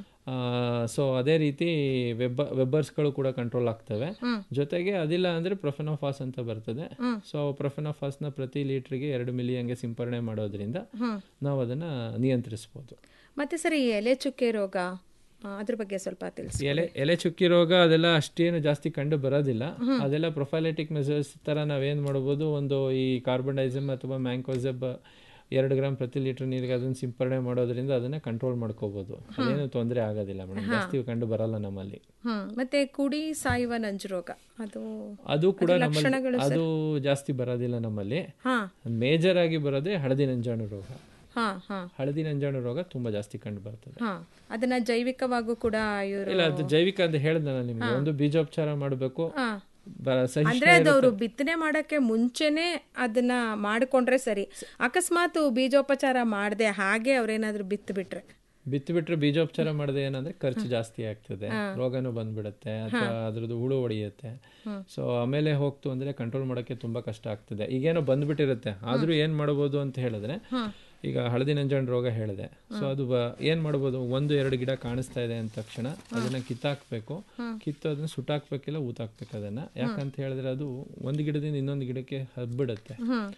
ಸೊ ಅದೇ ರೀತಿ ವೆಬ್ಬ ವೆಬ್ಬರ್ಸ್ಗಳು ಕೂಡ ಕಂಟ್ರೋಲ್ ಆಗ್ತವೆ ಜೊತೆಗೆ ಅದಿಲ್ಲ ಅಂದ್ರೆ ಪ್ರೊಫೆನೋಫಾಸ್ ಅಂತ ಬರ್ತದೆ ಸೊ ಪ್ರೊಫೆನೋಫಾಸ್ನ ಪ್ರತಿ ಲೀಟ್ರಿಗೆ ಎರಡು ಮಿಲಿ ಹಂಗೆ ಸಿಂಪರಣೆ ಮಾಡೋದ್ರಿಂದ ನಾವು ಅದನ್ನ ನಿಯಂತ್ರಿಸ್ಬೋದು ಮತ್ತೆ ಸರಿ ಎಲೆ ಚುಕ್ಕೆ ರೋಗ ಆ, ಅದ್ರ ಬಗ್ಗೆ ಸ್ವಲ್ಪ ತಿಳಿಸಿ ಎಲೆ ಎಲೆ ಚುಕ್ಕಿ ರೋಗ ಅದೆಲ್ಲ ಅಷ್ಟೇನು ಜಾಸ್ತಿ ಕಂಡು ಬರೋದಿಲ್ಲ ಅದೆಲ್ಲ ಪ್ರೊಫೈಲೆಟಿಕ್ ಮೆಸರ್ಸ್ ತರ ನಾವೇನ್ ಮಾಡ್ಬೋದು ಒಂದು ಈ ಕಾರ್ಬನ್ಡೈಸಮ್ ಅಥವಾ ಮ್ಯಾಂಕೋಸೆಬ್ ಎರಡು ಗ್ರಾಮ್ ಪ್ರತಿ ಲೀಟರ್ ನೀರಿಗೆ ಅದನ್ನ ಸಿಂಪರಣೆ ಮಾಡೋದ್ರಿಂದ ಅದನ್ನ ಕಂಟ್ರೋಲ್ ಮಾಡ್ಕೋಬಹುದು ಅದೇನು ತೊಂದರೆ ಆಗೋದಿಲ್ಲ ಮೇಡಮ್ ಜಾಸ್ತಿ ಕಂಡು ಬರಲ್ಲ ನಮ್ಮಲ್ಲಿ ಹ್ಮ್ ಮತ್ತೆ ಕುಡಿ ಸಾಯುವ ನಂಜು ರೋಗ ಅದು ಅದು ಕೂಡ ಅದ್ರ ನಮ್ಮಲ್ಲಿ ಲಕ್ಷಣಗಳು ಸರ್? ಅದು ಜಾಸ್ತಿ ಬರೋದಿಲ್ಲ ನಮ್ಮಲ್ಲಿ ಹಾ ಮೇಜರ್ ಆಗಿ ಬರೋದೇ ಹಳದಿ ನಂಜಾಣು ರೋಗ ಹಾ ಹಾ ಹಳದಿ ನಂಜಾಣು ರೋಗ ತುಂಬಾ ಜಾಸ್ತಿ ಕಂಡು ಬರ್ತದೆ ಹಾ ಅದನ್ನ ಜೈವಿಕವಾಗೂ ಕೂಡ ಇವರು ಇಲ್ಲ ಅದು ಜೈವಿಕ ಅಂತ ಹೇಳಿದ್ನಲ್ಲ ನಿಮ್ಗೆ ಒಂದು ಬೀಜೋಪಚಾರ ಮಾಡಬೇಕು ಹಾ ಬ- ಸಹಿಷ್ಣು ಅಂದ್ರೆ ಅದು ಅವರು ಬಿತ್ತನೆ ಮಾಡಕ್ಕೆ ಮುಂಚೆನೆ ಅದನ್ನ ಮಾಡಿಕೊಂಡ್ರೆ ಸರಿ ಅಕಸ್ಮಾತ್ ಬೀಜೋಪಚಾರ ಮಾಡದೆ ಹಾಗೆ ಅವ್ರೇನಾದ್ರೂ ಬಿತ್ತು ಬಿಟ್ರೆ ಬಿತ್ತು ಬಿಟ್ರೆ ಬೀಜೋಪಚಾರ ಮಾಡದೆ ಏನಂದ್ರೆ ಖರ್ಚು ಜಾಸ್ತಿ ಆಗ್ತದೆ ರೋಗನೂ ಬಂದ್ಬಿಡುತ್ತೆ ಅಥವಾ ಅದ್ರದ್ದು ಹುಳು ಹೊಡೆಯುತ್ತೆ ಸೊ ಆಮೇಲೆ ಹೋಗ್ತು ಅಂದ್ರೆ ಕಂಟ್ರೋಲ್ ಮಾಡೋಕೆ ತುಂಬಾ ಕಷ್ಟ ಆಗ್ತದೆ ಈಗೇನೋ ಬಂದ್ಬಿಟ್ಟಿರುತ್ತೆ ಆದ್ರೂ ಏನ್ ಮಾಡಬಹುದು ಅಂತ ಹೇಳಿದ್ರೆ ಈಗ ಹಳದಿ ನಂಜಾಣು ರೋಗ ಹೇಳಿದೆ ಸೊ ಅದು ಬ- ಏನ್ ಮಾಡ್ಬೋದು ಒಂದು ಎರಡು ಗಿಡ ಕಾಣಿಸ್ತಾ ಇದೆ ಅಂದ ತಕ್ಷಣ ಅದನ್ನ ಕಿತ್ತಾಕ್ಬೇಕು ಕಿತ್ತು ಅದನ್ನ ಸುಟ್ಟಾಕ್ಬೇಕಿಲ್ಲ ಊತಾಕ್ಬೇಕು ಅದನ್ನ ಯಾಕಂತ ಹೇಳಿದ್ರೆ ಅದು ಒಂದು ಗಿಡದಿಂದ ಇನ್ನೊಂದು ಗಿಡಕ್ಕೆ ಹಬ್ಬಿಡುತ್ತೆ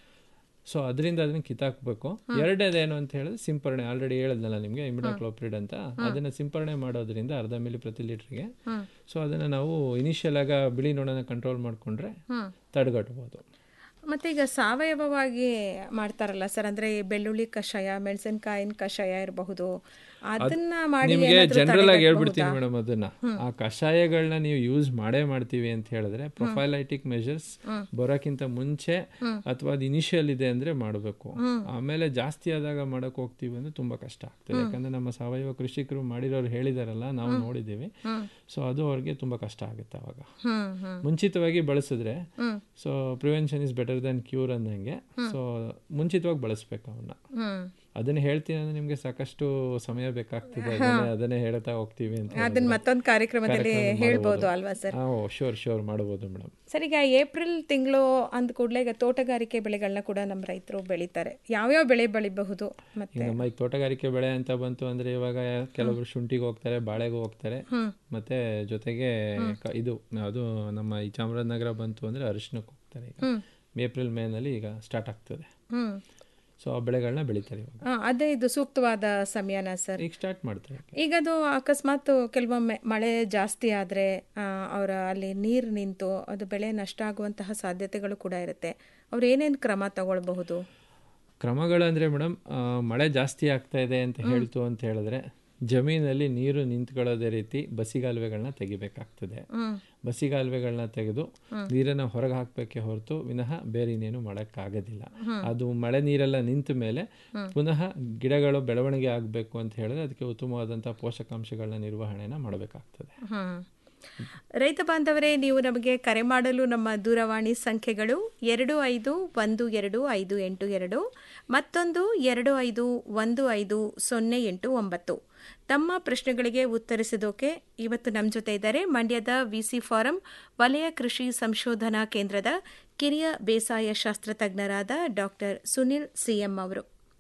ಸೊ ಅದರಿಂದ ಅದನ್ನ ಕಿತ್ತಾಕ್ಬೇಕು ಎರಡನೇದೇನು ಅಂತ ಹೇಳಿದ್ರೆ ಸಿಂಪರಣೆ ಆಲ್ರೆಡಿ ಹೇಳಿದ್ನಲ್ಲ ನಿಮಗೆ ಇಮಿಡಾಕ್ಲೋಪ್ರಿಡ್ ಅಂತ ಅದನ್ನ ಸಿಂಪರಣೆ ಮಾಡೋದ್ರಿಂದ ಅರ್ಧ ಮಿಲಿ ಪ್ರತಿ ಲೀಟರ್ಗೆ ಸೊ ಅದನ್ನ ನಾವು ಇನಿಷಿಯಲ್ ಆಗ ಬಿಳಿ ನೊಣನ ಕಂಟ್ರೋಲ್ ಮಾಡ್ಕೊಂಡ್ರೆ ತಡೆಗಟ್ಟಬಹುದು ಮತ್ತೆ ಈಗ ಸಾವಯವವಾಗಿ ಮಾಡ್ತಾರಲ್ಲ ಸರ್ ಅಂದ್ರೆ ಈ ಬೆಳ್ಳುಳ್ಳಿ ಕಷಾಯ ಮೆಣಸಿನಕಾಯಿನ ಕಷಾಯ ಇರಬಹುದು ಅದನ್ನ ಮಾಡಿ ನಿಮಗೆ ಏನಾದ್ರೂ ಜನರಲ್ ಆಗಿ ತಡೆಗಟ್ಟಬಹುದಾ? ಹೇಳ್ಬಿಡ್ತೀನಿ ಮೇಡಮ್ ಅದನ್ನ ಆ ಕಷಾಯಗಳನ್ನ ನೀವು ಯೂಸ್ ಮಾಡೇ ಮಾಡ್ತೀವಿ ಅಂತ ಹೇಳಿದ್ರೆ ಪ್ರೊಫೈಲೈಟಿಕ್ ಮೆಷರ್ಸ್ ಬರೋಕ್ಕಿಂತ ಮುಂಚೆ ಅಥವಾ ಅದು ಇನಿಷಿಯಲ್ ಇದೆ ಅಂದ್ರೆ ಮಾಡಬೇಕು ಆಮೇಲೆ ಜಾಸ್ತಿ ಆದಾಗ ಮಾಡಕ್ ಹೋಗ್ತೀವಿ ಅಂದ್ರೆ ತುಂಬಾ ಕಷ್ಟ ಆಗ್ತದೆ ಯಾಕಂದ್ರೆ ನಮ್ಮ ಸಾವಯವ ಕೃಷಿಕರು ಮಾಡಿರೋರು ಹೇಳಿದಾರಲ್ಲ ನಾವು ನೋಡಿದ್ದೀವಿ ಸೊ ಅದು ಅವ್ರಿಗೆ ತುಂಬಾ ಕಷ್ಟ ಆಗುತ್ತೆ ಅವಾಗ ಹ್ಮ್ ಹ್ಮ್ ಮುಂಚಿತವಾಗಿ ಬಳಸಿದ್ರೆ so prevention is better than cure ಅಂದಂಗೆ ಸೊ ಮುಂಚಿತವಾಗಿ ಬಳಸ್ಬೇಕು ಅವನ್ನ ಹ್ಮ್ ಅದನ್ನ ಹೇಳ್ತೀನಿ ಅಂದ್ರೆ ನಿಮ್ಗೆ ಸಾಕಷ್ಟು ಸಮಯ ಬೇಕಾಗ್ತದೆ ಅದನ್ನೇ ಅದನ್ನೇ ಹೇಳ್ತಾ ಹೋಗ್ತೀವಿ ಅಂತ ಅದನ್ನ ಮತ್ತೊಂದು ಕಾರ್ಯಕ್ರಮದಲ್ಲಿ ಹೇಳ್ಬೋದು ಅಲ್ವಾ ಸರ್ ಶೋರ್ ಶೋರ್ ಮಾಡಬಹುದು ಮೇಡಮ್ ಸರ್ ಈಗ ಏಪ್ರಿಲ್ ತಿಂಗಳು ಅಂದ ಕೂಡಲೇ ಈಗ ತೋಟಗಾರಿಕೆ ಬೆಳೆಗಳನ್ನ ಕೂಡ ನಮ್ಮ ರೈತರು ಬೆಳೀತಾರೆ ಯಾವ್ಯಾವ ಬೆಳೆ ಬೆಳಿಬಹುದು ಈಗ ಮತ್ತೆ ನಮ್ಮ ಈಗ ತೋಟಗಾರಿಕೆ ಬೆಳೆ ಅಂತ ಬಂತು ಅಂದ್ರೆ ಇವಾಗ ಕೆಲವರು ಶುಂಠಿಗೆ ಹೋಗ್ತಾರೆ ಬಾಳೆಗೂ ಹೋಗ್ತಾರೆ ಮತ್ತೆ ಜೊತೆಗೆ ಕ- ಇದು ಅದು ನಮ್ಮ ಈ ಚಾಮರಾಜನಗರ ಬಂತು ಅಂದ್ರೆ ಅರಿಶಿನಕ್ಕೆ ಹೋಗ್ತಾರೆ ಈಗ ಏಪ್ರಿಲ್ ಮೇನಲ್ಲಿ ಈಗ ಸ್ಟಾರ್ಟ್ ಆಗ್ತದೆ ಹ್ಮ್ ಸೊ ಆ ಬೆಳೆಗಳನ್ನ ಬೆಳಿತಾರೆ ಇವಾಗ ಆ, ಅದೇ ಇದು ಸೂಕ್ತವಾದ ಸಮಯನ ಸರ್ ಈಗ ಸ್ಟಾರ್ಟ್ ಮಾಡ್ತಾರೆ ಈಗ ಅದು ಅಕಸ್ಮಾತ್ ಕೆಲವೊಮ್ಮೆ ಮಳೆ ಜಾಸ್ತಿ ಆದರೆ ಅವರ ಅಲ್ಲಿ ನೀರು ನಿಂತು ಅದು ಬೆಳೆ ನಷ್ಟ ಆಗುವಂತಹ ಸಾಧ್ಯತೆಗಳು ಕೂಡ ಇರುತ್ತೆ ಅವ್ರು ಏನೇನು ಕ್ರಮ ತಗೊಳ್ಬಹುದು ಕ್ರಮಗಳಂದ್ರೆ ಮೇಡಮ್ ಮಳೆ ಜಾಸ್ತಿ ಆಗ್ತಾ ಇದೆ ಅಂತ ಹೇಳ್ತು ಅಂತ ಹೇಳಿದ್ರೆ ಜಮೀನಲ್ಲಿ ನೀರು ನಿಂತ್ಕೊಳ್ಳೋದೇ ರೀತಿ ಬಸಿಗಾಲುವೆಗಳನ್ನ ತೆಗಿಬೇಕಾಗ್ತದೆ ಬಸಿಗಾಲುವೆಗಳನ್ನ ತೆಗೆದು ನೀರನ್ನ ಹೊರಗೆ ಹಾಕಬೇಕೆ ಹೊರತು ವಿನಃ ಬೇರೆ ಇನ್ನೇನು ಮಾಡೋಕ್ಕಾಗೋದಿಲ್ಲ ಅದು ಮಳೆ ನೀರೆಲ್ಲ ನಿಂತ ಮೇಲೆ ಪುನಃ ಗಿಡಗಳು ಬೆಳವಣಿಗೆ ಆಗಬೇಕು ಅಂತ ಹೇಳಿದ್ರೆ ಅದಕ್ಕೆ ಉತ್ತಮವಾದಂಥ ಪೋಷಕಾಂಶಗಳನ್ನ ನಿರ್ವಹಣೆನ ಮಾಡಬೇಕಾಗ್ತದೆ ಹ್ಮ್. ರೈತ ಬಾಂಧವರೇ ನೀವು ನಮಗೆ ಕರೆ ಮಾಡಲು ನಮ್ಮ ದೂರವಾಣಿ ಸಂಖ್ಯೆಗಳು ಎರಡು ಐದು ಒಂದು ಎರಡು ಐದು ಎಂಟು ಎರಡು ಮತ್ತೊಂದು ಎರಡು ಐದು ಒಂದು ಐದು ಸೊನ್ನೆ ಎಂಟು ಒಂಬತ್ತು ತಮ್ಮ ಪ್ರಶ್ನೆಗಳಿಗೆ ಉತ್ತರಿಸಿದೋಕೆ ಇವತ್ತು ನಮ್ಮ ಜೊತೆ ಇದ್ದಾರೆ ಮಂಡ್ಯದ ವಿಸಿ ಫಾರಂ ವಲಯ ಕೃಷಿ ಸಂಶೋಧನಾ ಕೇಂದ್ರದ ಕಿರಿಯ ಬೇಸಾಯ ಶಾಸ್ತ್ರ ತಜ್ಞರಾದ ಡಾಕ್ಟರ್ ಸುನಿಲ್ ಸಿಎಂ ಅವರು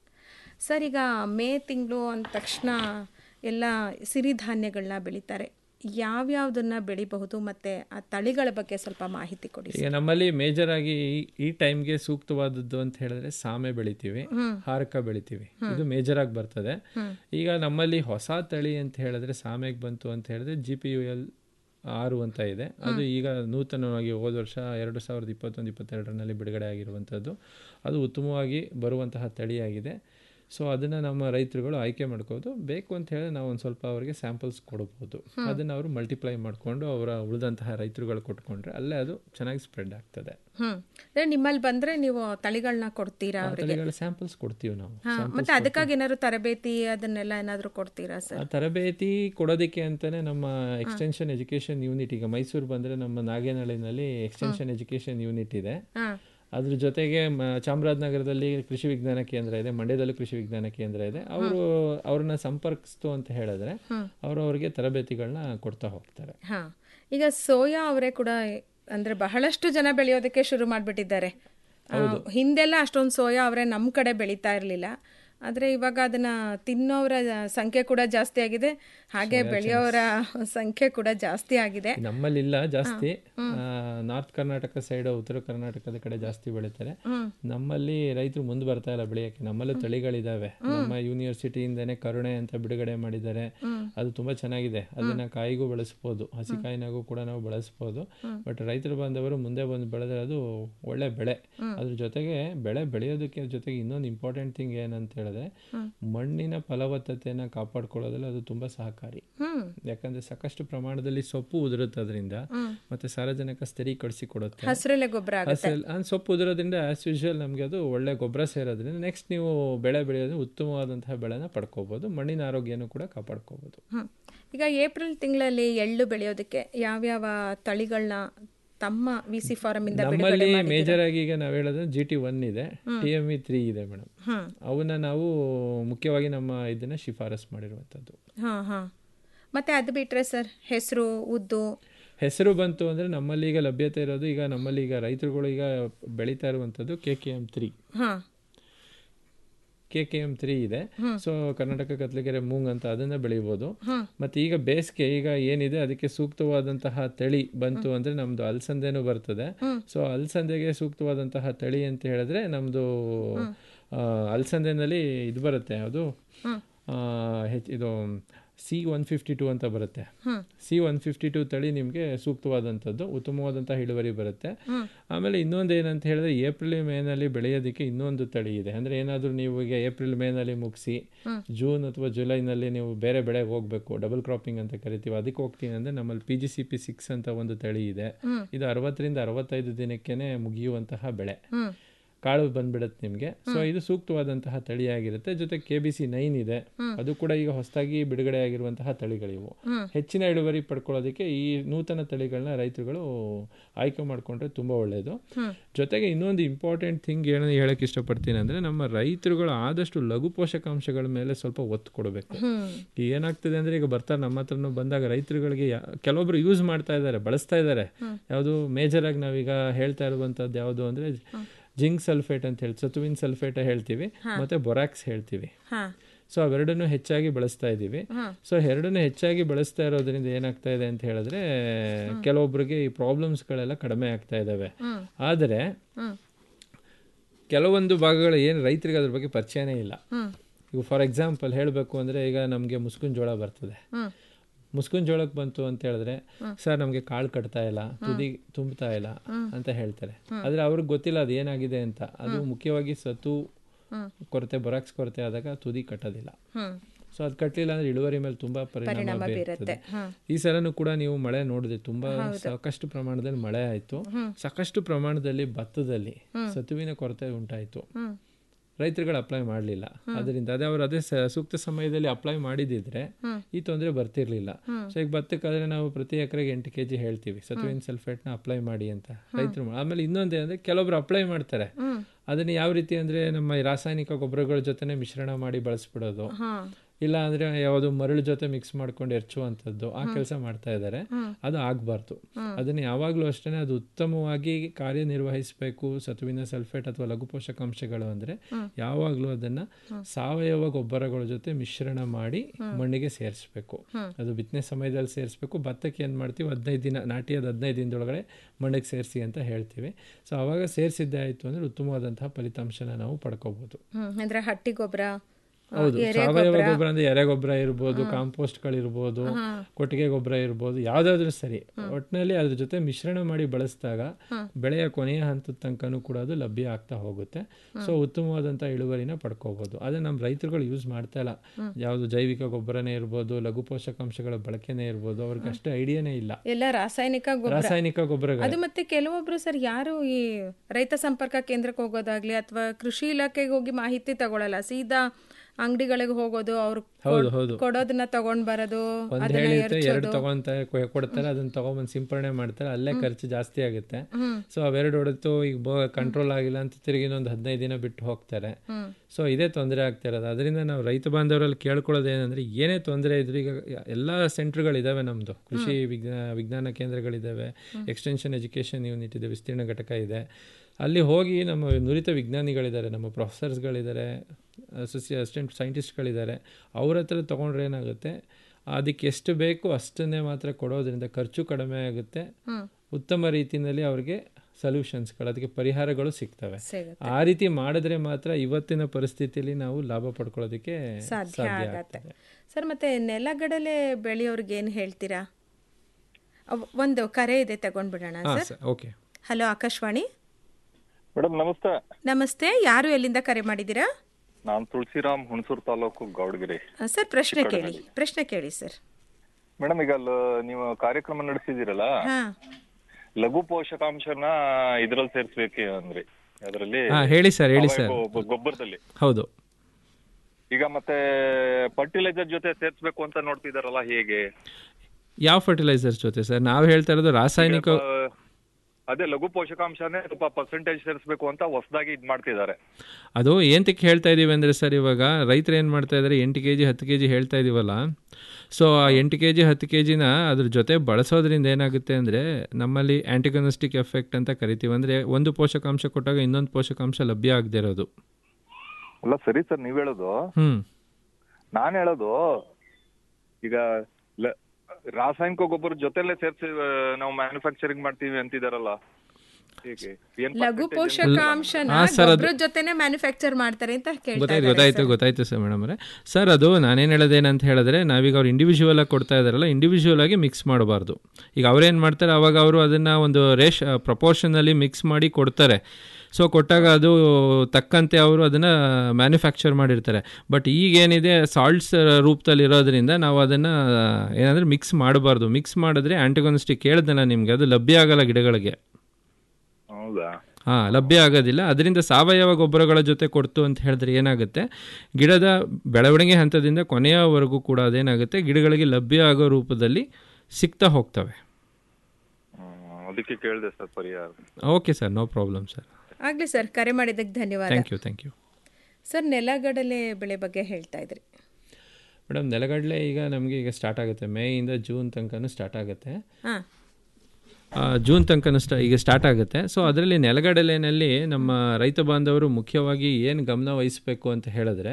ಸರ್ ಈಗ ಮೇ ತಿಂಗಳು ಅಂದ ತಕ್ಷಣ ಎಲ್ಲ ಸಿರಿಧಾನ್ಯಗಳನ್ನ ಬೆಳೀತಾರೆ ಯಾವ್ಯಾವ್ದನ್ನ ಬೆಳಿಬಹುದು ಮತ್ತೆ ಆ ತಳಿಗಳ ಬಗ್ಗೆ ಸ್ವಲ್ಪ ಮಾಹಿತಿ ಕೊಡಿ ಈಗ ನಮ್ಮಲ್ಲಿ ಮೇಜರ್ ಆಗಿ ಈ- ಈ ಟೈಮ್ಗೆ ಸೂಕ್ತವಾದದ್ದು ಅಂತ ಹೇಳಿದ್ರೆ ಸಾಮೆ ಬೆಳಿತೀವಿ ಹಾರಕ ಬೆಳಿತೀವಿ ಇದು ಮೇಜರ್ ಆಗಿ ಬರ್ತದೆ ಈಗ ನಮ್ಮಲ್ಲಿ ಹೊಸ ತಳಿ ಅಂತ ಹೇಳಿದ್ರೆ ಸಾಮೆಗೆ ಬಂತು ಅಂತ ಹೇಳಿದ್ರೆ ಜಿ ಪಿ ಯು ಎಲ್ ಆರು ಅಂತ ಇದೆ ಅದು ಈಗ ನೂತನವಾಗಿ ಹೋದ ವರ್ಷ ಎರಡು ಸಾವಿರದ ಇಪ್ಪತ್ತೊಂದು ಇಪ್ಪತ್ತೆರಡರಲ್ಲಿ ಬಿಡುಗಡೆ ಆಗಿರುವಂಥದ್ದು ಅದು ಉತ್ತಮವಾಗಿ ಬರುವಂತಹ ತಳಿಯಾಗಿದೆ ಸೊ ಅದನ್ನು ನಮ್ಮ ರೈತರುಗಳು ಆಯ್ಕೆ ಮಾಡ್ಕೋದು ಬೇಕು ಅಂತ ಹೇಳಿದ್ರೆ ನಾವು ಒಂದು ಸ್ವಲ್ಪ ಅವರಿಗೆ ಸ್ಯಾಂಪಲ್ಸ್ ಕೊಡ್ಬೋದು ಅದನ್ನು ಅವರು ಮಲ್ಟಿಪ್ಲೈ ಮಾಡಿಕೊಂಡು ಅವರ ಉಳಿದಂತಹ ರೈತರುಗಳು ಕೊಟ್ಕೊಂಡ್ರೆ ಅಲ್ಲೇ ಅದು ಚೆನ್ನಾಗಿ ಸ್ಪ್ರೆಡ್ ಆಗ್ತದೆ ಹ್ಮ್ ಅಂದ್ರೆ ನಿಮ್ಮಲ್ಲಿ ಬಂದ್ರೆ ನೀವು ತಳಿಗಳನ್ನ ಕೊಡ್ತೀರಾ ಆ ಅವರಿಗೆ ತಳಿಗಳ ಸ್ಯಾಂಪಲ್ಸ್ ಕೊಡ್ತೀವಿ ನಾವು ಹಾ, ಮತ್ತೆ ಅದಕ್ಕಾಗಿ ಏನಾದ್ರು ತರಬೇತಿ ಅದನ್ನೆಲ್ಲ ಏನಾದ್ರು ಕೊಡ್ತೀರಾ ಆ ಸರ್ ತರಬೇತಿ ಕೊಡೋದಕ್ಕೆ ಅಂತಾನೆ ನಮ್ಮ ಎಕ್ಸ್ಟೆನ್ಷನ್ ಎಜುಕೇಶನ್ ಯೂನಿಟ್ ಈಗ ಮೈಸೂರು ಬಂದ್ರೆ ನಮ್ಮ ನಾಗೇನಹಳ್ಳಿನಲ್ಲಿ ಎಕ್ಸ್ಟೆನ್ಷನ್ ಎಜುಕೇಶನ್ ಯೂನಿಟ್ ಇದೆ ಹಾ ಅದ್ರ ಜೊತೆಗೆ ಮ- ಚಾಮರಾಜನಗರದಲ್ಲಿ ಕೃಷಿ ವಿಜ್ಞಾನ ಕೇಂದ್ರ ಇದೆ ಮಂಡ್ಯದಲ್ಲೂ ಕೃಷಿ ವಿಜ್ಞಾನ ಕೇಂದ್ರ ಇದೆ ಅವರು ಅವ್ರನ್ನ ಸಂಪರ್ಕಿಸ್ತು ಅಂತ ಹೇಳಿದ್ರೆ ಅವರು ಅವರಿಗೆ ತರಬೇತಿಗಳನ್ನ ಕೊಡ್ತಾ ಹೋಗ್ತಾರೆ ಹಾ ಈಗ ಸೋಯಾ ಅವರೇ ಕೂಡ ಅಂದ್ರೆ ಬಹಳಷ್ಟು ಜನ ಬೆಳೆಯೋದಕ್ಕೆ ಶುರು ಮಾಡಿಬಿಟ್ಟಿದ್ದಾರೆ ಹಿಂದೆಲ್ಲ ಅಷ್ಟೊಂದು ಸೋಯಾ ಅವರೇ ನಮ್ಮ ಕಡೆ ಬೆಳೀತಾ ಇರಲಿಲ್ಲ ಆದರೆ ಇವಾಗ ಅದನ್ನ ತಿನ್ನೋರ ಸಂಖ್ಯೆ ಕೂಡ ಜಾಸ್ತಿ ಆಗಿದೆ ಹಾಗೆ ಬೆಳೆಯೋರ ಸಂಖ್ಯೆ ಕೂಡ ಜಾಸ್ತಿ ಆಗಿದೆ ನಮ್ಮಲ್ಲಿಲ್ಲ ಜಾಸ್ತಿ ನಾರ್ತ್ ಕರ್ನಾಟಕ ಸೈಡ್ ಉತ್ತರ ಕರ್ನಾಟಕದ ಕಡೆ ಜಾಸ್ತಿ ಬೆಳೀತಾರೆ ನಮ್ಮಲ್ಲಿ ರೈತರು ಮುಂದೆ ಬರ್ತಾ ಇಲ್ಲ ಬೆಳೆಯಕ್ಕೆ ನಮ್ಮಲ್ಲೂ ತಳಿಗಳಿದಾವೆ ನಮ್ಮ ಯೂನಿವರ್ಸಿಟಿಯಿಂದನೇ ಕರುಣೆ ಅಂತ ಬಿಡುಗಡೆ ಮಾಡಿದ್ದಾರೆ ಅದು ತುಂಬಾ ಚೆನ್ನಾಗಿದೆ ಅದನ್ನ ಕಾಯಿಗೂ ಬಳಸ್ಬೋದು ಹಸಿ ಕಾಯಿನಾಗೂ ಕೂಡ ನಾವು ಬಳಸ್ಬೋದು ಬಟ್ ರೈತರು ಬಾಂಧವರು ಮುಂದೆ ಬಂದು ಬೆಳೆದ್ರೆ ಅದು ಒಳ್ಳೆ ಬೆಳೆ ಅದ್ರ ಜೊತೆಗೆ ಬೆಳೆ ಬೆಳೆಯೋದಕ್ಕೆ ಜೊತೆಗೆ ಇನ್ನೊಂದು ಇಂಪಾರ್ಟೆಂಟ್ ಥಿಂಗ್ ಏನಂತ ಹೇಳಿದ್ರೆ ಮಣ್ಣಿನ ಫಲವತ್ತತೆಯನ್ನ ಕಾಪಾಡ್ಕೊಳ್ಳೋದ್ರಲ್ಲಿ ಅದು ತುಂಬಾ ಸಹಕಾರಿ ಯಾಕಂದ್ರೆ ಸಾಕಷ್ಟು ಪ್ರಮಾಣದಲ್ಲಿ ಸೊಪ್ಪು ಉದುರುತ್ತೆ ಅದರಿಂದ ಮತ್ತೆ ಸಾರಜನಕ ಸ್ಥಿರೀಕರಿಸಿ ಕೊಡುತ್ತೆ ಹಸಿರೆಲೆ ಗೊಬ್ಬರ ಆಗುತ್ತೆ ಹಸಿರು ಆ ಸೊಪ್ಪು ಉದುರೋದ್ರಿಂದ ಆಸ್ ಯೂಶುವಲ್ ನಮಗೆ ಅದು ಒಳ್ಳೆ ಗೊಬ್ಬರ ಸೇರೋದ್ರಿಂದ ನೆಕ್ಸ್ಟ್ ನೀವು ಬೆಳೆ ಬೆಳೆಯೋದ್ರೆ ಉತ್ತಮವಾದಂತಹ ಬೆಳೆನ ಪಡ್ಕೋಬಹುದು ಮಣ್ಣಿನ ಆರೋಗ್ಯನೂ ಕೂಡ ಕಾಪಾಡ್ಕೋಬಹುದು ಹ್ಮ್. ಈಗ ಏಪ್ರಿಲ್ ತಿಂಗಳಲ್ಲಿ ಎಳ್ಳು ಬೆಳೆಯೋದಕ್ಕೆ ಯಾವ್ಯಾವ ತಳಿಗಳನ್ನ ತಮ್ಮ ವಿ ಸಿ ಫಾರಂ ಇಂದ ಬಿಡುಗಡೆ ನಮ್ಮಲ್ಲಿ ಮಾಡಿದ್ದೀರಾ? ಮೇಜರ್ ಆಗಿ ಈಗ ನಾವು ಹೇಳೋದು ಜಿ ಟಿ ಒನ್ ಇದೆ ಟಿ ಎಮ್ ಇ ತ್ರೀ ಇದೆ ಮೇಡಮ್ ಅವನ್ನ ನಾವು ಮುಖ್ಯವಾಗಿ ನಮ್ಮ ಇದನ್ನ ಶಿಫಾರಸ್ ಮಾಡಿರುವಂಥದ್ದು ಹಾ ಹಾ ಮತ್ತೆ ಅದು ಬಿಟ್ರೆ ಸರ್ ಹೆಸರು ಉದ್ದು ಹೆಸರು ಬಂತು ಅಂದ್ರೆ ನಮ್ಮಲ್ಲಿ ಈಗ ಲಭ್ಯತೆ ಇರೋದು ಈಗ ನಮ್ಮಲ್ಲಿ ಈಗ ರೈತರುಗಳು ಈಗ ಬೆಳೀತಾ ಇರುವಂಥದ್ದು ಕೆ ಕೆ ಎಮ್ ತ್ರೀ ಹಾ ಕೆ ಕೆ ಎಮ್ ತ್ರೀ ಇದೆ ಸೊ ಕರ್ನಾಟಕ ಕತ್ಲಗೆರೆ ಮೂಂಗ್ ಅಂತ ಅದನ್ನ ಬೆಳಿಬೋದು ಮತ್ತೆ ಈಗ ಬೇಸಿಗೆ ಈಗ ಏನಿದೆ ಅದಕ್ಕೆ ಸೂಕ್ತವಾದಂತಹ ತಳಿ ಬಂತು ಅಂದ್ರೆ ನಮ್ದು ಅಲಸಂದೆನೂ ಬರ್ತದೆ ಸೊ ಅಲಸಂದೆಗೆ ಸೂಕ್ತವಾದಂತಹ ತಳಿ ಅಂತ ಹೇಳಿದ್ರೆ ನಮ್ದು ಆ, ಅಲಸಂದೆನಲ್ಲಿ ಇದು ಬರುತ್ತೆ ಅದು ಆ, ಹೆಚ್ ಇದು ಸಿ ಒನ್ ಫಿಫ್ಟಿ ಟು ಅಂತ ಬರುತ್ತೆ ಸಿ ಒನ್ ಫಿಫ್ಟಿ ಟು ತಳಿ ನಿಮಗೆ ಸೂಕ್ತವಾದಂಥದ್ದು ಉತ್ತಮವಾದಂಥ ಇಳುವರಿ ಬರುತ್ತೆ ಆಮೇಲೆ ಇನ್ನೊಂದು ಏನಂತ ಹೇಳಿದ್ರೆ ಏಪ್ರಿಲ್ ಮೇನಲ್ಲಿ ಬೆಳೆಯೋದಕ್ಕೆ ಇನ್ನೊಂದು ತಳಿ ಇದೆ ಅಂದರೆ ಏನಾದರೂ ನೀವು ಈಗ ಏಪ್ರಿಲ್ ಮೇನಲ್ಲಿ ಮುಗಿಸಿ ಜೂನ್ ಅಥವಾ ಜುಲೈನಲ್ಲಿ ನೀವು ಬೇರೆ ಬೆಳೆಗೆ ಹೋಗಬೇಕು ಡಬಲ್ ಕ್ರಾಪಿಂಗ್ ಅಂತ ಕರಿತೀವಿ ಅದಕ್ಕೆ ಹೋಗ್ತೀನಿ ಅಂದರೆ ನಮ್ಮಲ್ಲಿ P G C P six ಅಂತ ಒಂದು ತಳಿ ಇದೆ ಇದು ಅರವತ್ತರಿಂದ ಅರವತ್ತೈದು ದಿನಕ್ಕೇನೆ ಮುಗಿಯುವಂತಹ ಬೆಳೆ ಕಾಳು ಬಂದ್ಬಿಡುತ್ತೆ ನಿಮಗೆ ಸೊ ಇದು ಸೂಕ್ತವಾದಂತಹ ತಳಿಯಾಗಿರುತ್ತೆ ಜೊತೆ ಕೆ ಬಿ ಸಿ ನೈನ್ ಇದೆ ಅದು ಕೂಡ ಈಗ ಹೊಸದಾಗಿ ಬಿಡುಗಡೆ ಆಗಿರುವಂತಹ ತಳಿಗಳಿವು ಹೆಚ್ಚಿನ ಇಳುವರಿ ಪಡ್ಕೊಳ್ಳೋದಕ್ಕೆ ಈ ನೂತನ ತಳಿಗಳನ್ನ ರೈತರುಗಳು ಆಯ್ಕೆ ಮಾಡಿಕೊಂಡ್ರೆ ತುಂಬ ಒಳ್ಳೆಯದು ಜೊತೆಗೆ ಇನ್ನೊಂದು ಇಂಪಾರ್ಟೆಂಟ್ ಥಿಂಗ್ ಏನೋ ಹೇಳಕ್ಕೆ ಇಷ್ಟಪಡ್ತೀನಿ ಅಂದರೆ ನಮ್ಮ ರೈತರುಗಳು ಆದಷ್ಟು ಲಘು ಪೋಷಕಾಂಶಗಳ ಮೇಲೆ ಸ್ವಲ್ಪ ಒತ್ತು ಕೊಡಬೇಕು ಈಗ ಏನಾಗ್ತದೆ ಅಂದರೆ ಈಗ ಬರ್ತಾರೆ ನಮ್ಮ ಹತ್ರನೂ ಬಂದಾಗ ರೈತರುಗಳಿಗೆ ಯಾ- ಕೆಲವೊಬ್ರು ಯೂಸ್ ಮಾಡ್ತಾ ಇದ್ದಾರೆ ಬಳಸ್ತಾ ಇದ್ದಾರೆ ಯಾವುದು ಮೇಜರಾಗಿ ನಾವೀಗ ಹೇಳ್ತಾ ಇರುವಂಥದ್ದು ಯಾವುದು ಅಂದರೆ ಜಿಂಕ್ ಸಲ್ಫೇಟ್ ಅಂತ ಹೇಳಿ ಸತುವಿನ್ ಸಲ್ಫೇಟ್ ಹೇಳ್ತೀವಿ ಮತ್ತೆ ಬೊರಾಕ್ಸ್ ಹೇಳ್ತೀವಿ ಹಾಂ ಸೊ ಅವೆರಡನ್ನು ಹೆಚ್ಚಾಗಿ ಬಳಸ್ತಾ ಇದ್ದೀವಿ ಸೊ ಎರಡನ್ನು ಹೆಚ್ಚಾಗಿ ಬಳಸ್ತಾ ಇರೋದ್ರಿಂದ ಏನಾಗ್ತಾ ಇದೆ ಅಂತ ಹೇಳಿದ್ರೆ ಕೆಲವೊಬ್ಬರಿಗೆ ಈ ಪ್ರಾಬ್ಲಮ್ಸ್ಗಳೆಲ್ಲ ಕಡಿಮೆ ಆಗ್ತಾ ಇದ್ದಾವೆ ಆದರೆ ಕೆಲವೊಂದು ಭಾಗಗಳು ಏನು ರೈತರಿಗೆ ಅದ್ರ ಬಗ್ಗೆ ಪರಿಚಯನೇ ಇಲ್ಲ ಈಗ ಫಾರ್ ಎಕ್ಸಾಂಪಲ್ ಹೇಳಬೇಕು ಅಂದರೆ ಈಗ ನಮಗೆ ಮುಸ್ಕಿನ ಜೋಳ ಬರ್ತದೆ ಮುಸ್ಕಿನ ಜೋಳಕ್ಕೆ ಬಂತು ಅಂತ ಹೇಳಿದ್ರೆ ಸರ್ ನಮಗೆ ಕಾಳು ಕಟ್ತಾ ಇಲ್ಲ ತುದಿ ತುಂಬ್ತಾ ಇಲ್ಲ ಅಂತ ಹೇಳ್ತಾರೆ ಆದರೆ ಅವ್ರಿಗೆ ಗೊತ್ತಿಲ್ಲ ಅದು ಏನಾಗಿದೆ ಅಂತ ಅದು ಮುಖ್ಯವಾಗಿ ಸತು ಕೊರತೆ ಬೊರಾಕ್ಸ್ ಕೊರತೆ ಆದಾಗ ತುದಿ ಕಟ್ಟೋದಿಲ್ಲ ಸೊ ಅದು ಕಟ್ಟಲಿಲ್ಲ ಅಂದ್ರೆ ಇಳುವರಿ ಮೇಲೆ ತುಂಬಾ ಪರಿಣಾಮ ಬೀರುತ್ತದೆ ಈ ಸಲನೂ ಕೂಡ ನೀವು ಮಳೆ ನೋಡಿದೆ ತುಂಬಾ ಸಾಕಷ್ಟು ಪ್ರಮಾಣದಲ್ಲಿ ಮಳೆ ಆಯ್ತು ಸಾಕಷ್ಟು ಪ್ರಮಾಣದಲ್ಲಿ ಭತ್ತದಲ್ಲಿ ಸತುವಿನ ಕೊರತೆ ಉಂಟಾಯ್ತು ರೈತರುಗಳು ಅಪ್ಲೈ ಮಾಡಲಿಲ್ಲ ಅದರಿಂದ ಅದೇ ಅವರು ಅದೇ ಸ- ಸೂಕ್ತ ಸಮಯದಲ್ಲಿ ಅಪ್ಲೈ ಮಾಡಿದಿದ್ರೆ ಈ ತೊಂದರೆ ಬರ್ತಿರ್ಲಿಲ್ಲ ಸೊ ಈಗ ಭತ್ತಕ್ಕಾದ್ರೆ ನಾವು ಪ್ರತಿ ಎಕರೆಗೆ ಎಂಟು ಕೆ ಜಿ ಹೇಳ್ತೀವಿ ಸತುವಿನ ಸಲ್ಫೇಟ್ನ ಅಪ್ಲೈ ಮಾಡಿ ಅಂತ ರೈತರು ಮಾ- ಆಮೇಲೆ ಇನ್ನೊಂದು ಏನಂದ್ರೆ ಕೆಲವೊಬ್ರು ಅಪ್ಲೈ ಮಾಡ್ತಾರೆ ಅದನ್ನ ಯಾವ ರೀತಿ ಅಂದ್ರೆ ನಮ್ಮ ಈ ರಾಸಾಯನಿಕ ಗೊಬ್ಬರಗಳ ಜೊತೆನೆ ಮಿಶ್ರಣ ಮಾಡಿ ಬಳಸ್ಬಿಡೋದು ಇಲ್ಲ ಅಂದ್ರೆ ಯಾವುದು ಮರಳು ಜೊತೆ ಮಿಕ್ಸ್ ಮಾಡ್ಕೊಂಡು ಎರ್ಚುವಂಥದ್ದು ಆ ಕೆಲಸ ಮಾಡ್ತಾ ಇದ್ದಾರೆ ಅದು ಆಗಬಾರ್ದು ಅದನ್ನ ಯಾವಾಗಲೂ ಅಷ್ಟೇ ಅದು ಉತ್ತಮವಾಗಿ ಕಾರ್ಯನಿರ್ವಹಿಸಬೇಕು ಸತುವಿನ ಸಲ್ಫೇಟ್ ಅಥವಾ ಲಘು ಪೋಷಕಾಂಶಗಳು ಅಂದ್ರೆ ಯಾವಾಗಲೂ ಅದನ್ನ ಸಾವಯವ ಗೊಬ್ಬರಗಳ ಜೊತೆ ಮಿಶ್ರಣ ಮಾಡಿ ಮಣ್ಣಿಗೆ ಸೇರಿಸ್ಬೇಕು ಅದು ಬಿತ್ತನೆ ಸಮಯದಲ್ಲಿ ಸೇರಿಸ್ಬೇಕು ಭತ್ತಕ್ಕೆ ಏನು ಮಾಡ್ತೀವಿ ಹದಿನೈದು ದಿನ ನಾಟಿಯಾದ ಹದಿನೈದು ದಿನದೊಳಗಡೆ ಮಣ್ಣಿಗೆ ಸೇರಿಸಿ ಅಂತ ಹೇಳ್ತೀವಿ ಸೊ ಅವಾಗ ಸೇರಿಸಿದ್ದೆ ಆಯಿತು ಅಂದ್ರೆ ಉತ್ತಮವಾದಂತಹ ಫಲಿತಾಂಶನ ನಾವು ಪಡ್ಕೋಬಹುದು ಹ್ಮ್ ಅಂದ್ರೆ ಹಟ್ಟಿ ಗೊಬ್ಬರ ಹೌದು ಸಾವಯವ ಗೊಬ್ಬರ ಅಂದ್ರೆ ಎರೆ ಗೊಬ್ಬರ ಇರ್ಬೋದು ಕಾಂಪೋಸ್ಟ್ಗಳಿರ್ಬೋದು ಕೊಟ್ಟಿಗೆ ಗೊಬ್ಬರ ಇರ್ಬೋದು ಯಾವ್ದಾದ್ರು ಸರಿ ಒಟ್ಟಿನಲ್ಲಿ ಅದ್ರ ಜೊತೆ ಮಿಶ್ರಣ ಮಾಡಿ ಬಳಸಿದಾಗ ಬೆಳೆಯ ಕೊನೆಯ ಹಂತದ ತನಕನೂ ಕೂಡ ಅದು ಲಭ್ಯ ಆಗ್ತಾ ಹೋಗುತ್ತೆ ಸೊ ಉತ್ತಮವಾದಂಥ ಇಳುವರಿನ ಪಡ್ಕೋಬಹುದು ಅದೇ ನಮ್ಮ ರೈತರುಗಳು ಯೂಸ್ ಮಾಡ್ತಾ ಇಲ್ಲ ಯಾವುದು ಜೈವಿಕ ಗೊಬ್ಬರನೇ ಇರ್ಬೋದು ಲಘು ಪೋಷಕಾಂಶಗಳ ಬಳಕೆನೇ ಇರ್ಬೋದು ಅವ್ರಿಗೆ ಅಷ್ಟು ಐಡಿಯಾನೇ ಇಲ್ಲ ಎಲ್ಲ ರಾಸಾಯನಿಕ ಗೊಬ್ಬರ ರಾಸಾಯನಿಕ ಗೊಬ್ಬರಗಳು ಅದು ಮತ್ತೆ ಕೆಲವೊಬ್ರು ಸರ್ ಯಾರು ಈ ರೈತ ಸಂಪರ್ಕ ಕೇಂದ್ರಕ್ಕೆ ಹೋಗೋದಾಗ್ಲಿ ಅಥವಾ ಕೃಷಿ ಇಲಾಖೆಗೆ ಹೋಗಿ ಮಾಹಿತಿ ತಗೊಳಲ್ಲ ಸೀದಾ ಅಂಗಡಿಗಳಿಗೆ ಹೋಗೋದು ಅವ್ರು ಹೌದು ಹೌದು ಕೊಡೋದನ್ನ ತಗೊಂಡ್ ಬರೋದು ಒಂದ್ ಅದನ್ನ ಹೇಳಿರುತ್ತೆ ಎರಡು ಎರ್ಚೋದು. ತಗೊಂತಾರೆ ಕೊ- ಕೊಡ್ತಾರೆ ಅದನ್ನ ತಗೊಂಬಂದು ಸಿಂಪರಣೆ ಮಾಡ್ತಾರೆ ಅಲ್ಲೇ ಖರ್ಚು ಜಾಸ್ತಿ ಆಗುತ್ತೆ ಸೊ ಅವೆರಡು ಹೊಡೆತು ಈಗ ಕಂಟ್ರೋಲ್ ಆಗಿಲ್ಲ ಅಂತ ತಿರುಗಿ ಇನ್ನೊಂದು ಹದಿನೈದು ದಿನ ಬಿಟ್ಟು ಹೋಗ್ತಾರೆ ಸೊ ಇದೇ ತೊಂದರೆ ಆಗ್ತಾ ಇರೋದು ಅದರಿಂದ ನಾವು ರೈತ ಬಾಂಧವರಲ್ಲಿ ಕೇಳ್ಕೊಳ್ಳೋದು ಏನಂದ್ರೆ ಏನೇ ತೊಂದರೆ ಇದ್ರು ಈಗ ಎಲ್ಲ ಸೆಂಟರ್ಗಳಿದಾವೆ ನಮ್ಮದು ಕೃಷಿ ವಿಜ್ಞಾನ ವಿಜ್ಞಾನ ಕೇಂದ್ರಗಳಿದ್ದಾವೆ ಎಕ್ಸ್ಟೆನ್ಷನ್ ಎಜುಕೇಷನ್ ಯೂನಿಟ್ ಇದೆ ವಿಸ್ತೀರ್ಣ ಘಟಕ ಇದೆ ಅಲ್ಲಿ ಹೋಗಿ ನಮ್ಮ ನುರಿತ ವಿಜ್ಞಾನಿಗಳಿದ್ದಾರೆ ನಮ್ಮ ಪ್ರೊಫೆಸರ್ಸ್ಗಳಿದ್ದಾರೆ ಅಸೋಸಿಯೇ ಅಸಿಸ್ಟೆಂಟ್ ಸೈಂಟಿಸ್ಟ್ಗಳಿದ್ದಾರೆ ಅವ್ರ ಹತ್ರ ತೊಗೊಂಡ್ರೆ ಏನಾಗುತ್ತೆ ಅದಕ್ಕೆ ಎಷ್ಟು ಬೇಕು ಅಷ್ಟನ್ನೇ ಮಾತ್ರ ಕೊಡೋದ್ರಿಂದ ಖರ್ಚು ಕಡಿಮೆ ಆಗುತ್ತೆ ಉತ್ತಮ ರೀತಿಯಲ್ಲಿ ಅವ್ರಿಗೆ ಸೊಲ್ಯೂಷನ್ಸ್ಗಳು ಅದಕ್ಕೆ ಪರಿಹಾರಗಳು ಸಿಗ್ತವೆ ಸಿಗುತ್ತೆ. ಆ ರೀತಿ ಮಾಡಿದ್ರೆ ಮಾತ್ರ ಇವತ್ತಿನ ಪರಿಸ್ಥಿತಿಯಲ್ಲಿ ನಾವು ಲಾಭ ಪಡ್ಕೊಳ್ಳೋದಕ್ಕೆ ಸಾಧ್ಯ ಸಾಧ್ಯ ಆಗತ್ತೆ ಆಗ್ತದೆ ಸರ್ ಮತ್ತೆ ನೆಲಗಡಲೆ ಬೆಳೆಯೋರ್ಗೆ ಏನು ಹೇಳ್ತೀರಾ ಅವ್- ಒಂದು ಕರೆ ಇದೆ ತಗೊಂಡ್ಬಿಡೋಣ ಹಾಂ sir sir okay hello Akashvani madam ನಮಸ್ತೆ ನಮಸ್ತೆ ಯಾರು ಎಲ್ಲಿಂದ ಕರೆ ಮಾಡಿದ್ದೀರಾ ನಾನ್ ತುಳಸಿರಾಮ್ ಹುಣಸೂರು ತಾಲೂಕು ಗೌಡಗಿರಿ ಆ, ಸರ್ ಪ್ರಶ್ನೆ ಕೇಳಿ ಪ್ರಶ್ನೆ ಕೇಳಿ ಸರ್ ಮೇಡಮ್ ಈಗ ಲ- ನೀವು ಕಾರ್ಯಕ್ರಮ ನಡೆಸಿದಿರಲ್ಲ ಹಾ ಲಘು ಪೋಷಕಾಂಶನ ಇದ್ರಲ್ಲಿ ಸೇರ್ಸ್ಬೇಕು ಅಂದ್ರೆ ಅದರಲ್ಲಿ ಹಾ ಹೇಳಿ ಸರ್ ಹೇಳಿ ಸರ್ ಗೊಬ್ಬರದಲ್ಲಿ ಹೌದು ಈಗ ಮತ್ತೆ ಫರ್ಟಿಲೈಸರ್ ಜೊತೆ ಸೇರ್ಸ್ಬೇಕು ಅಂತ ನೋಡ್ತಿದಾರಲ್ಲ ಹೇಗೆ ಯಾವ ಫರ್ಟಿಲೈಸರ್ಸ್ ಜೊತೆ ಸರ್ ನಾವು ಹೇಳ್ತಾ ಇರೋದು ರಾಸಾಯನಿಕ ಆ, ಅದೇ ಲಘು ಪೋಷಕಾಂಶನೇ ಸ್ವಲ್ಪ ಪರ್ಸೆಂಟೇಜ್ ಸೇರಿಸ್ಬೇಕು ಅಂತ ಹೊಸದಾಗಿ ಇದ್ ಮಾಡ್ತಿದ್ದಾರೆ ಅದು ಏನಕ್ಕೆ ಹೇಳ್ತಾ ಇದೀವಿ ಅಂದರೆ ಸರ್ ಇವಾಗ ರೈತರು ಏನು ಮಾಡ್ತಾ ಇದ್ದಾರೆ ಎಂಟು ಕೆ ಜಿ ಹತ್ತು ಕೆ ಜಿ ಹೇಳ್ತಾ ಇದೀವಲ್ಲ ಸೊ ಆ ಎಂಟು ಕೆ ಜಿ ಹತ್ತು ಕೆ ಜಿನ ಅದ್ರ ಜೊತೆ ಬಳಸೋದ್ರಿಂದ ಏನಾಗುತ್ತೆ ಅಂದರೆ ನಮ್ಮಲ್ಲಿ ಆ್ಯಂಟಿಗನಸ್ಟಿಕ್ ಎಫೆಕ್ಟ್ ಅಂತ ಕರಿತೀವಿ ಅಂದರೆ ಒಂದು ಪೋಷಕಾಂಶ ಕೊಟ್ಟಾಗ ಇನ್ನೊಂದು ಪೋಷಕಾಂಶ ಲಭ್ಯ ಆಗದೆ ಇರೋದು ಅಲ್ಲ ಸರಿ ಸರ್ ನೀವ್ ಹೇಳೋದು ಹ್ಞೂ ನಾನ್ ಹೇಳೋದು ಈಗ ಲ- ರಾಸಾಯನಿಕ ಗೊಬ್ಬರ ಜೊತೆಲೆ ಸೇರ್ಸಿ ಆ, ನಾವು ಮ್ಯಾನುಫ್ಯಾಕ್ಚರಿಂಗ್ ಮಾಡ್ತೀವಿ ಅಂತಿದಾರಲ್ಲ ಹೇಗೆ ಏನ್ ಲಘು percentage ಪೋಷಕಾಂಶನ ಹಾ, ಸರ್, ಅದು- ಗೊಬ್ಬರದ ಜೊತೆನೆ ಮ್ಯಾನುಫ್ಯಾಕ್ಚರ್ ಮಾಡ್ತಾರೆ ಅಂತ ಕೇಳ್ತಾ ಗೊತ್ತಾಯ್ತು ಇದ್ದಾರೆ ಗೊತ್ತಾಯ್ತು ಸರ್. ಗೊತ್ತಾಯ್ತು ಸರ್ ಮೇಡಮ್ ಅವರೇ ಸರ್ ಅದು ನಾನೇನು ಹೇಳೋದೇನಂತ ಹೇಳಿದ್ರೆ ನಾವೀಗ ಅವ್ರು ಇಂಡಿವಿಜುವಲ್ ಆಗಿ ಕೊಡ್ತಾ ಇದಾರಲ್ಲ ಇಂಡಿವಿಜುವಲ್ ಆಗಿ ಮಿಕ್ಸ್ ಮಾಡಬಾರ್ದು ಈಗ ಅವ್ರೇನು ಮಾಡ್ತಾರೆ ಅವಾಗ ಅವರು ಅದನ್ನು ಒಂದು ರೇಷ್ ಪ್ರಪೋರ್ಷನಲ್ಲಿ ಮಿಕ್ಸ್ ಮಾಡಿ ಕೊಡ್ತಾರೆ ಸೊ ಕೊಟ್ಟಾಗ ಅದು ತಕ್ಕಂತೆ ಅವರು ಅದನ್ನು ಮ್ಯಾನುಫ್ಯಾಕ್ಚರ್ ಮಾಡಿರ್ತಾರೆ ಬಟ್ ಈಗೇನಿದೆ ಸಾಲ್ಟ್ಸ್ ರೂಪದಲ್ಲಿ ಇರೋದ್ರಿಂದ ನಾವು ಅದನ್ನು ಏನಂದರೆ ಮಿಕ್ಸ್ ಮಾಡಬಾರ್ದು ಮಿಕ್ಸ್ ಮಾಡಿದ್ರೆ ಆ್ಯಂಟಿಗೊನಿಸ್ಟಿಕ್ ಕೇಳ್ದಲ್ಲ ನಿಮಗೆ ಅದು ಲಭ್ಯ ಆಗಲ್ಲ ಗಿಡಗಳಿಗೆ ಹೌದಾ ಹಾಂ ಲಭ್ಯ ಆಗೋದಿಲ್ಲ ಅದರಿಂದ ಸಾವಯವ ಗೊಬ್ಬರಗಳ ಜೊತೆ ಕೊಡ್ತು ಅಂತ ಹೇಳಿದ್ರೆ ಏನಾಗುತ್ತೆ ಗಿಡದ ಬೆಳವಣಿಗೆ ಹಂತದಿಂದ ಕೊನೆಯವರೆಗೂ ಕೂಡ ಅದೇನಾಗುತ್ತೆ ಗಿಡಗಳಿಗೆ ಲಭ್ಯ ಆಗೋ ರೂಪದಲ್ಲಿ ಸಿಗ್ತಾ ಹೋಗ್ತವೆ ಹ್ಮ್, ಅದಕ್ಕೆ ಕೇಳಿದೆ ಸರ್ ಪರಿಹಾರ okay sir no problem sir ಆಗ್ಲಿ ಸರ್ ಕರೆ ಮಾಡಿದ್ದಕ್ಕೆ ಧನ್ಯವಾದ thank you thank you sir ನೆಲಗಡಲೆ ಬೆಳೆ ಬಗ್ಗೆ ಹೇಳ್ತಾ ಇದ್ರಿ ಮೇಡಮ್ ನೆಲಗಡಲೆ ಈಗ ನಮಗೆ ಈಗ ಸ್ಟಾರ್ಟ್ ಆಗುತ್ತೆ ಮೇಯಿಂದ ಜೂನ್ ತನಕನೂ ಸ್ಟಾರ್ಟ್ ಆಗುತ್ತೆ ಹಾ ಆ, ಜೂನ್ ತನಕನೂ ಸ್ಟಾ ಈಗ ಸ್ಟಾರ್ಟ್ ಆಗುತ್ತೆ ಸೊ ಅದರಲ್ಲಿ ನೆಲಗಡಲೆನಲ್ಲಿ ನಮ್ಮ ರೈತ ಬಾಂಧವರು ಮುಖ್ಯವಾಗಿ ಏನು ಗಮನ ವಹಿಸಬೇಕು ಅಂತ ಹೇಳಿದ್ರೆ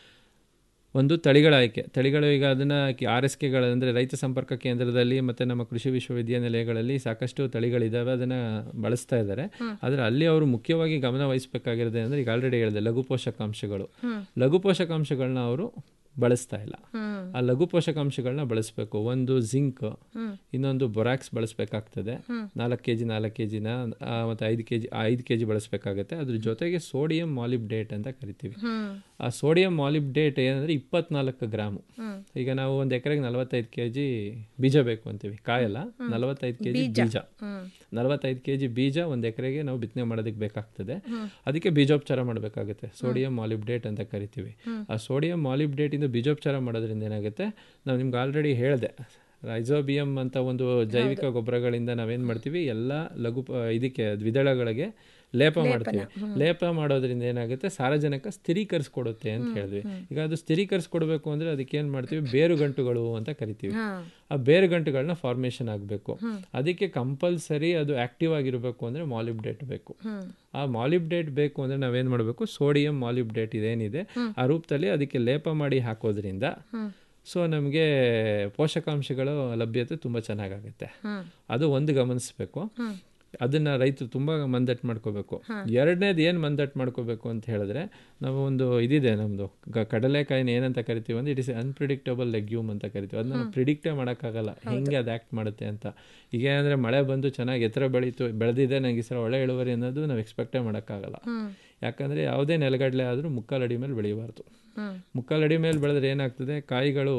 ಒಂದು ತಳಿಗಳ ಆಯ್ಕೆ ತಳಿಗಳು ಈಗ ಅದನ್ನು ಆರ್ ಎಸ್ ಕೆಗಳ ಅಂದರೆ ರೈತ ಸಂಪರ್ಕ ಕೇಂದ್ರದಲ್ಲಿ ಮತ್ತು ನಮ್ಮ ಕೃಷಿ ವಿಶ್ವವಿದ್ಯಾನಿಲಯಗಳಲ್ಲಿ ಸಾಕಷ್ಟು ತಳಿಗಳಿದ್ದಾವೆ ಅದನ್ನು ಬಳಸ್ತಾ ಇದ್ದಾರೆ ಆದರೆ ಅಲ್ಲಿ ಅವರು ಮುಖ್ಯವಾಗಿ ಗಮನ ವಹಿಸಬೇಕಾಗಿರೋದು ಅಂದರೆ ಈಗ ಆಲ್ರೆಡಿ ಹೇಳಿದೆ ಲಘು ಪೋಷಕಾಂಶಗಳು ಲಘು ಪೋಷಕಾಂಶಗಳನ್ನ ಅವರು ಬಳಸ್ತಾ ಇಲ್ಲ ಆ ಲಘು ಪೋಷಕಾಂಶಗಳನ್ನ ಬಳಸಬೇಕು ಒಂದು ಜಿಂಕ್ ಇನ್ನೊಂದು ಬೊರಾಕ್ಸ್ ಬಳಸಬೇಕಾಗ್ತದೆ ನಾಲ್ಕು ಕೆ ಜಿ ನಾಲ್ಕು ಕೆ ಜಿನ ಮತ್ತು ಐದು ಕೆ ಜಿ ಐದು ಕೆ ಜಿ ಬಳಸಬೇಕಾಗತ್ತೆ ಅದ್ರ ಜೊತೆಗೆ ಸೋಡಿಯಂ ಮಾಲಿಬ್ಡೇಟ್ ಅಂತ ಕರಿತೀವಿ ಆ ಸೋಡಿಯಂ ಮಾಲಿಬ್ಡೇಟ್ ಏನಂದ್ರೆ ಇಪ್ಪತ್ನಾಲ್ಕು ಗ್ರಾಮು ಈಗ ನಾವು ಒಂದು ಎಕರೆಗೆ ನಲವತ್ತೈದು ಕೆ ಜಿ ಬೀಜ ಬೇಕು ಅಂತೀವಿ ಕಾಯಲ್ಲ ನಲವತ್ತೈದು ಕೆ ಜಿ ಬೀಜ ನಲವತ್ತೈದು ಕೆ ಜಿ ಬೀಜ ಒಂದು ಎಕರೆಗೆ ನಾವು ಬಿತ್ತನೆ ಮಾಡೋದಕ್ಕೆ ಬೇಕಾಗ್ತದೆ ಅದಕ್ಕೆ ಬೀಜೋಪಚಾರ ಮಾಡಬೇಕಾಗುತ್ತೆ ಸೋಡಿಯಂ ಮಾಲಿಬ್ಡೇಟ್ ಅಂತ ಕರಿತೀವಿ ಆ ಸೋಡಿಯಂ ಮಾಲಿಬ್ಡೇಟ್ ಇಂದ ಬೀಜೋಪಚಾರ ಮಾಡೋದ್ರಿಂದ ಏನಾಗುತ್ತೆ ನಾವು ನಿಮ್ಗೆ ಆಲ್ರೆಡಿ ಹೇಳಿದೆ ರೈಸೋಬಿಯಂ ಅಂತ ಒಂದು ಜೈವಿಕ ಗೊಬ್ಬರಗಳಿಂದ ನಾವೇನು ಮಾಡ್ತೀವಿ ಎಲ್ಲ ಲಘು ಪ- ಇದಕ್ಕೆ ದ್ವಿದಳಗಳಿಗೆ ಲೇಪ ಮಾಡ್ತೀವಿ ಲೇಪ ಮಾಡೋದ್ರಿಂದ ಏನಾಗುತ್ತೆ ಸಾರಜನಕ ಸ್ಥಿರೀಕರಿಸ್ಕೊಡುತ್ತೆ ಅಂತ ಹೇಳಿದ್ವಿ ಈಗ ಅದು ಸ್ಥಿರೀಕರಿಸ್ಕೊಡ್ಬೇಕು ಅಂದ್ರೆ ಅದಕ್ಕೆ ಏನು ಮಾಡ್ತೀವಿ ಬೇರು ಗಂಟುಗಳು ಅಂತ ಕರಿತೀವಿ ಆ ಬೇರು ಗಂಟುಗಳನ್ನ ಫಾರ್ಮೇಷನ್ ಆಗಬೇಕು ಅದಕ್ಕೆ ಕಂಪಲ್ಸರಿ ಅದು ಆಕ್ಟಿವ್ ಆಗಿರಬೇಕು ಅಂದ್ರೆ ಮಾಲಿಬ್ಡೇಟ್ ಬೇಕು ಆ ಮಾಲಿಬ್ಡೇಟ್ ಬೇಕು ಅಂದ್ರೆ ನಾವೇನ್ ಮಾಡಬೇಕು ಸೋಡಿಯಂ ಮಾಲಿಬ್ಡೇಟ್ ಇದೇನಿದೆ ಆ ರೂಪದಲ್ಲಿ ಅದಕ್ಕೆ ಲೇಪ ಮಾಡಿ ಹಾಕೋದ್ರಿಂದ ಸೊ ನಮಗೆ ಪೋಷಕಾಂಶಗಳು ಲಭ್ಯತೆ ತುಂಬ ಚೆನ್ನಾಗಾಗುತ್ತೆ ಅದು ಒಂದು ಗಮನಿಸ್ಬೇಕು ಅದನ್ನ ರೈತರು ತುಂಬ ಮಂದಟ್ಟು ಮಾಡ್ಕೋಬೇಕು ಎರಡನೇದು ಏನು ಮಂದಟ್ಟು ಮಾಡ್ಕೋಬೇಕು ಅಂತ ಹೇಳಿದ್ರೆ ನಾವು ಒಂದು ಇದಿದೆ ನಮ್ಮದು ಕಡಲೆಕಾಯಿನ ಏನಂತ ಕರಿತೀವಿ ಅಂದ್ರೆ ಇಟ್ ಇಸ್ ಅನ್ಪ್ರಿಡಿಕ್ಟಬಲ್ ಲೆಗ್ಯೂಮ್ ಅಂತ ಕರಿತೀವಿ ಅದನ್ನ ನಾವು ಪ್ರಿಡಿಕ್ಟೇ ಮಾಡೋಕ್ಕಾಗಲ್ಲ ಹೆಂಗೆ ಅದು ಆ್ಯಕ್ಟ್ ಮಾಡುತ್ತೆ ಅಂತ ಈಗ ಏನಂದರೆ ಮಳೆ ಬಂದು ಚೆನ್ನಾಗಿ ಎತ್ತರ ಬೆಳೀತು ಬೆಳೆದಿದೆ ನನಗೆ ಈ ಸಲ ಒಳ್ಳೆ ಇಳುವರಿ ಅನ್ನೋದು ನಾವು ಎಕ್ಸ್ಪೆಕ್ಟೇ ಮಾಡೋಕ್ಕಾಗಲ್ಲ ಯಾಕಂದರೆ ಯಾವುದೇ ನೆಲಗಡಲೆ ಆದರೂ ಮುಕ್ಕಾಲು ಅಡಿ ಮೇಲೆ ಬೆಳಿಬಾರ್ದು ಮುಕ್ಕಾಲು ಅಡಿ ಮೇಲೆ ಬೆಳೆದ್ರೆ ಏನಾಗ್ತದೆ ಕಾಯಿಗಳು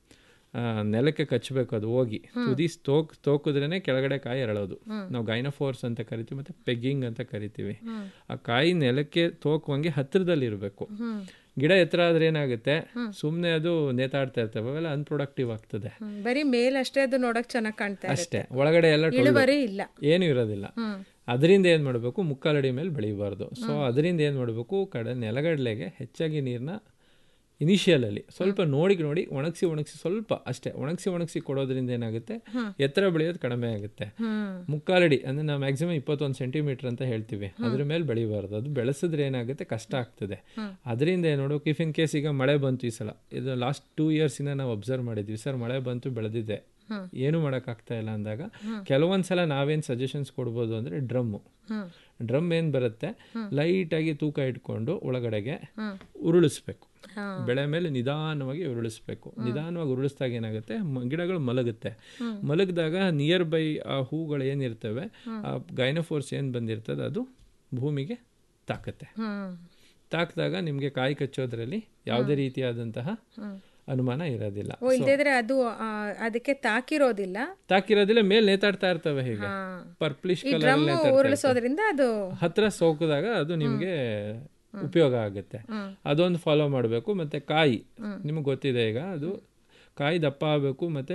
ಆ, ನೆಲಕ್ಕೆ ಕಚ್ಚಬೇಕು ಅದು ಹೋಗಿ ತುದಿ ತೋಕ್ ತೋಕಿದ್ರೇನೆ ಕೆಳಗಡೆ ಕಾಯಿ ಎರಳೋದು ನಾವು ಗೈನಫೋರ್ಸ್ ಅಂತ ಕರಿತೀವಿ ಮತ್ತೆ ಪೆಗ್ಗಿಂಗ್ ಅಂತ ಕರಿತೀವಿ ಆ ಕಾಯಿ ನೆಲಕ್ಕೆ ತೋಕುವಂಗೆ ಹತ್ತಿರದಲ್ಲಿ ಇರಬೇಕು ಗಿಡ ಎತ್ತರ ಆದ್ರೆ ಏನಾಗುತ್ತೆ ಸುಮ್ಮನೆ ಅದು ನೇತಾಡ್ತಾ ಇರ್ತವೆ ಅವೆಲ್ಲ ಅನ್ಪ್ರೊಡಕ್ಟಿವ್ ಆಗ್ತದೆ ಹ್ಮ್. ಬರೀ ಮೇಲಷ್ಟೇ ಅದು ನೋಡಕ್ ಚೆನ್ನಾಗಿ ಕಾಣ್ತಾ ಇರುತ್ತೆ ಅಷ್ಟೇ ಒಳಗಡೆ ಎಲ್ಲ ಟೊಳ್ಳು. ಇಳುವರಿ ಇಲ್ಲ ಏನು ಇರೋದಿಲ್ಲ ಅದರಿಂದ ಏನು ಮಾಡಬೇಕು ಮುಕ್ಕಾಲಡಿ ಮೇಲೆ ಬೆಳಿಬಾರ್ದು ಸೊ ಅದರಿಂದ ಏನು ಮಾಡಬೇಕು ಕಡೆ ನೆಲಗಡಲೆಗೆ ಹೆಚ್ಚಾಗಿ ನೀರನ್ನ ಇನಿಷಿಯಲಲ್ಲಿ ಸ್ವಲ್ಪ ನೋಡಿ ನೋಡಿ ಒಣಗಿಸಿ ಒಣಗಿಸಿ ಸ್ವಲ್ಪ ಅಷ್ಟೇ ಒಣಗಿಸಿ ಒಣಗಿಸಿ ಕೊಡೋದ್ರಿಂದ ಏನಾಗುತ್ತೆ ಎತ್ತರ ಬೆಳೆಯೋದು ಕಡಿಮೆ ಆಗುತ್ತೆ ಮುಕ್ಕಾಲಡಿ ಅಂದ್ರೆ ನಾವು ಮ್ಯಾಕ್ಸಿಮಮ್ ಇಪ್ಪತ್ತೊಂದು ಸೆಂಟಿಮೀಟರ್ ಅಂತ ಹೇಳ್ತೀವಿ ಅದ್ರ ಮೇಲೆ ಬೆಳಿಬಾರ್ದು ಅದು ಬೆಳೆಸಿದ್ರೆ ಏನಾಗುತ್ತೆ ಕಷ್ಟ ಆಗ್ತದೆ ಅದರಿಂದ ಏನು ನೋಡ್ಬೇಕು ಇಫ್ ಇನ್ ಕೇಸ್ ಈಗ ಮಳೆ ಬಂತು ಈ ಸಲ ಇದು ಲಾಸ್ಟ್ ಟೂ ಇಯರ್ಸಿಂದ ನಾವು ಅಬ್ಸರ್ವ್ ಮಾಡಿದ್ವಿ ಸರ್ ಮಳೆ ಬಂತು ಬೆಳೆದಿದೆ ಏನು ಮಾಡೋಕ್ಕಾಗ್ತಾ ಇಲ್ಲ ಅಂದಾಗ ಕೆಲವೊಂದ್ಸಲ ನಾವೇನು ಸಜೆಷನ್ಸ್ ಕೊಡ್ಬೋದು ಅಂದರೆ ಡ್ರಮ್ಮು ಡ್ರಮ್ ಏನು ಬರುತ್ತೆ ಲೈಟಾಗಿ ತೂಕ ಇಟ್ಕೊಂಡು ಒಳಗಡೆಗೆ ಉರುಳಿಸ್ಬೇಕು ಬೆಳೆ ಮೇಲೆ ನಿಧಾನವಾಗಿ ಉರುಳಿಸ್ಬೇಕು ನಿಧಾನವಾಗಿ ಉರುಳಿಸಿದಾಗ ಏನಾಗುತ್ತೆ ಮ- ಗಿಡಗಳು ಮಲಗುತ್ತೆ ಮಲಗಿದಾಗ ನಿಯರ್ ಬೈ ಆ ಹೂಗಳು ಏನಿರ್ತವೆ ಆ ಗೈನೋಫೋರ್ಸ್ ಏನು ಬಂದಿರ್ತದೆ ಅದು ಭೂಮಿಗೆ ತಾಕತ್ತೆ ತಾಕಿದಾಗ ನಿಮಗೆ ಕಾಯಿ ಕಚ್ಚೋದ್ರಲ್ಲಿ ಯಾವುದೇ ರೀತಿಯಾದಂತಹ ಅನುಮಾನ ಇರೋದಿಲ್ಲ ಓ ಇಲ್ದಿದ್ರೆ ಅದು ಆ, ಅದಕ್ಕೆ ತಾಕಿರೋದಿಲ್ಲ ತಾಕಿರೋದಿಲ್ಲ ಮೇಲೆ ನೇತಾಡ್ತಾ ಇರ್ತವೆ ಹೀಗೆ ಪರ್ಪ್ಲಿಶ್ ಈ ಕಲರ್ ಡ್ರಮ್ ಉರುಳಿಸೋದ್ರಿಂದ ಅದು ಹತ್ರ ಸೋಕಿದಾಗ ಅದು ನಿಮಗೆ ಉಪಯೋಗ ಆಗುತ್ತೆ ಅದೊಂದು ಫಾಲೋ ಮಾಡಬೇಕು ಮತ್ತೆ ಕಾಯಿ ನಿಮಗೆ ಗೊತ್ತಿದೆ ಈಗ ಅದು ಕಾಯಿ ದಪ್ಪ ಆಗಬೇಕು ಮತ್ತೆ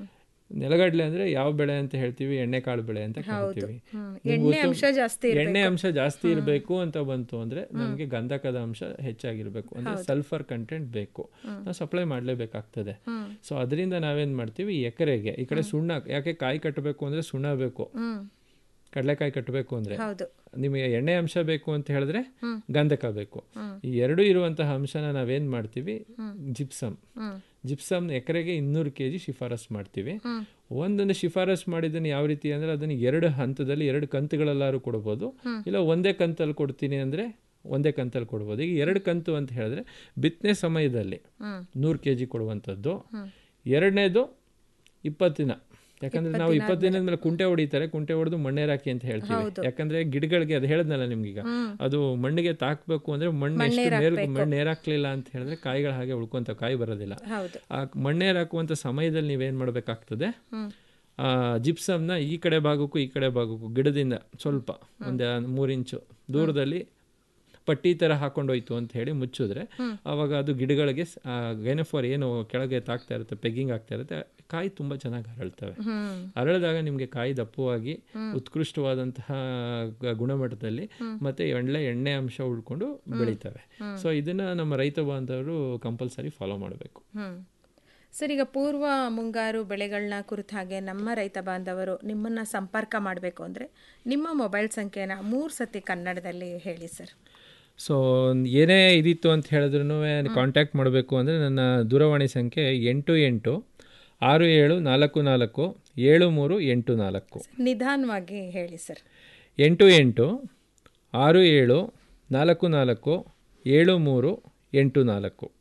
ನೆಲಗಡಲೆ ಅಂದ್ರೆ ಯಾವ ಬೆಳೆ ಅಂತ ಹೇಳ್ತೀವಿ ಎಣ್ಣೆಕಾಳು ಬೆಳೆ ಅಂತ ಕರಿತೀವಿ ನಿಮ್ಗೆ ಎಣ್ಣೆ ಗೊತ್ತು- ಅಂಶ ಜಾಸ್ತಿ ಎಣ್ಣೆ ಅಂಶ ಜಾಸ್ತಿ ಇರಬೇಕು ಅಂತ ಬಂತು ಅಂದ್ರೆ ನಮಗೆ ಗಂಧಕದ ಅಂಶ ಹೆಚ್ಚಾಗಿರ್ಬೇಕು ಅಂದ್ರೆ ಸಲ್ಫರ್ ಕಂಟೆಂಟ್ ಬೇಕು ನಾವು ಸಪ್ಲೈ ಮಾಡ್ಲೇಬೇಕಾಗ್ತದೆ ಸೊ ಅದರಿಂದ ನಾವೇನ್ ಮಾಡ್ತೀವಿ ಎಕರೆಗೆ ಈ ಕಡೆ ಸುಣ್ಣ ಯಾಕೆ ಕಾಯಿ ಕಟ್ಟಬೇಕು ಅಂದ್ರೆ ಸುಣ್ಣ ಬೇಕು ಕಡಲೆಕಾಯಿ ಕಟ್ಟಬೇಕು ಅಂದ್ರೆ ಹೌದು ನಿಮಗೆ ಎಣ್ಣೆ ಅಂಶ ಬೇಕು ಅಂತ ಹೇಳಿದ್ರೆ ಗಂಧಕ ಬೇಕು ಈ ಎರಡು ಇರುವಂತಹ ಅಂಶನ ನಾವೇನು ಮಾಡ್ತೀವಿ ಜಿಪ್ಸಮ್ ಜಿಪ್ಸಮ್ ಎಕರೆಗೆ ಇನ್ನೂರು ಕೆ ಜಿ ಶಿಫಾರಸ್ ಮಾಡ್ತೀವಿ ಒಂದೊಂದು ಶಿಫಾರಸ್ ಮಾಡಿದ್ದನ್ನು ಯಾವ ರೀತಿ ಅಂದರೆ ಅದನ್ನು ಎರಡು ಹಂತದಲ್ಲಿ ಎರಡು ಕಂತುಗಳಲ್ಲಾರು ಕೊಡ್ಬೋದು ಇಲ್ಲ ಒಂದೇ ಕಂತಲ್ಲಿ ಕೊಡ್ತೀನಿ ಅಂದರೆ ಒಂದೇ ಕಂತಲ್ಲಿ ಕೊಡ್ಬೋದು ಈಗ ಎರಡು ಕಂತು ಅಂತ ಹೇಳಿದ್ರೆ ಬಿತ್ತನೆ ಸಮಯದಲ್ಲಿ ನೂರು ಕೆ ಜಿ ಕೊಡುವಂಥದ್ದು ಎರಡನೇದು ಇಪ್ಪತ್ತು ದಿನ ಯಾಕಂದ್ರೆ ನಾವು ಇಪ್ಪತ್ತು ದಿನದ ಮೇಲೆ ಕುಂಟೆ ಹೊಡಿತಾರೆ ಕುಂಟೆ ಹೊಡೆದು ಮಣ್ಣೇರಾಕಿ ಅಂತ ಹೇಳ್ತೀವಿ ಯಾಕಂದ್ರೆ ಗಿಡಗಳಿಗೆ ಅದು ಹೇಳದ್ನಲ್ಲ ನಿಮ್ಗೀಗ ಅದು ಮಣ್ಣಿಗೆ ತಾಕ್ಬೇಕು ಅಂದ್ರೆ ಮಣ್ಣು ಎಷ್ಟು ಮೇಲ್ ಮಣ್ಣು ಏರಾಕ್ಲಿಲ್ಲ ಅಂತ ಹೇಳಿದ್ರೆ ಕಾಯಿಗಳು ಹಾಗೆ ಉಳ್ಕೊಂತ ಕಾಯಿ ಬರೋದಿಲ್ಲ ಹೌದು ಆ ಮಣ್ಣೇರ್ ಹಾಕುವಂಥ ಸಮಯದಲ್ಲಿ ನೀವೇನು ಮಾಡಬೇಕಾಗ್ತದೆ ಆ ಜಿಪ್ಸಮ್ನ ಈ ಕಡೆ ಭಾಗಕ್ಕೂ ಈ ಕಡೆ ಭಾಗಕ್ಕೂ ಗಿಡದಿಂದ ಸ್ವಲ್ಪ ಒಂದು ಮೂರು ಇಂಚು ದೂರದಲ್ಲಿ ಪಟ್ಟಿ ಥರ ಹಾಕೊಂಡೋಯ್ತು ಅಂತ ಹೇಳಿ ಮುಚ್ಚಿದ್ರೆ ಆವಾಗ ಅದು ಗಿಡಗಳಿಗೆ ಗೈನಫಾರ್ ಏನು ಕೆಳಗೆ ತಾಕ್ತಾ ಇರುತ್ತೆ ಪೆಗ್ಗಿಂಗ್ ಆಗ್ತಾ ಇರುತ್ತೆ ಕಾಯಿ ತುಂಬ ಚೆನ್ನಾಗಿ ಅರಳ್ತವೆ ಅರಳಿದಾಗ ನಿಮಗೆ ಕಾಯಿ ದಪ್ಪವಾಗಿ ಉತ್ಕೃಷ್ಟವಾದಂತಹ ಗ- ಗುಣಮಟ್ಟದಲ್ಲಿ ಮತ್ತೆ ಒಳ್ಳೆ ಎಣ್ಣೆ ಅಂಶ ಉಳ್ಕೊಂಡು ಬೆಳೀತವೆ ಸೊ ಇದನ್ನ ನಮ್ಮ ರೈತ ಬಾಂಧವರು ಕಂಪಲ್ಸರಿ ಫಾಲೋ ಮಾಡಬೇಕು ಹ್ಮ್ ಸರ್ ಈಗ ಪೂರ್ವ ಮುಂಗಾರು ಬೆಳೆಗಳನ್ನ ಕುರಿತ ಹಾಗೆ ನಮ್ಮ ರೈತ ಬಾಂಧವರು ನಿಮ್ಮನ್ನ ಸಂಪರ್ಕ ಮಾಡಬೇಕು ಅಂದರೆ ನಿಮ್ಮ ಮೊಬೈಲ್ ಸಂಖ್ಯೆನ ಮೂರು ಸತಿ ಕನ್ನಡದಲ್ಲಿ ಹೇಳಿ ಸರ್ ಸೊ ಏನೇ ಇದಿತ್ತು ಅಂತ ಹೇಳಿದ್ರು ಕಾಂಟ್ಯಾಕ್ಟ್ ಮಾಡಬೇಕು ಅಂದರೆ ನನ್ನ ದೂರವಾಣಿ ಸಂಖ್ಯೆ ಎಂಟು ಎಂಟು ಆರು ಏಳು ನಾಲ್ಕು ನಾಲ್ಕು ಏಳು ಮೂರು ಎಂಟು ನಾಲ್ಕು ನಿಧಾನವಾಗಿ ಹೇಳಿ ಸರ್ ಎಂಟು ಎಂಟು ಆರು ಏಳು ನಾಲ್ಕು ನಾಲ್ಕು ಏಳು ಮೂರು ಎಂಟು ನಾಲ್ಕು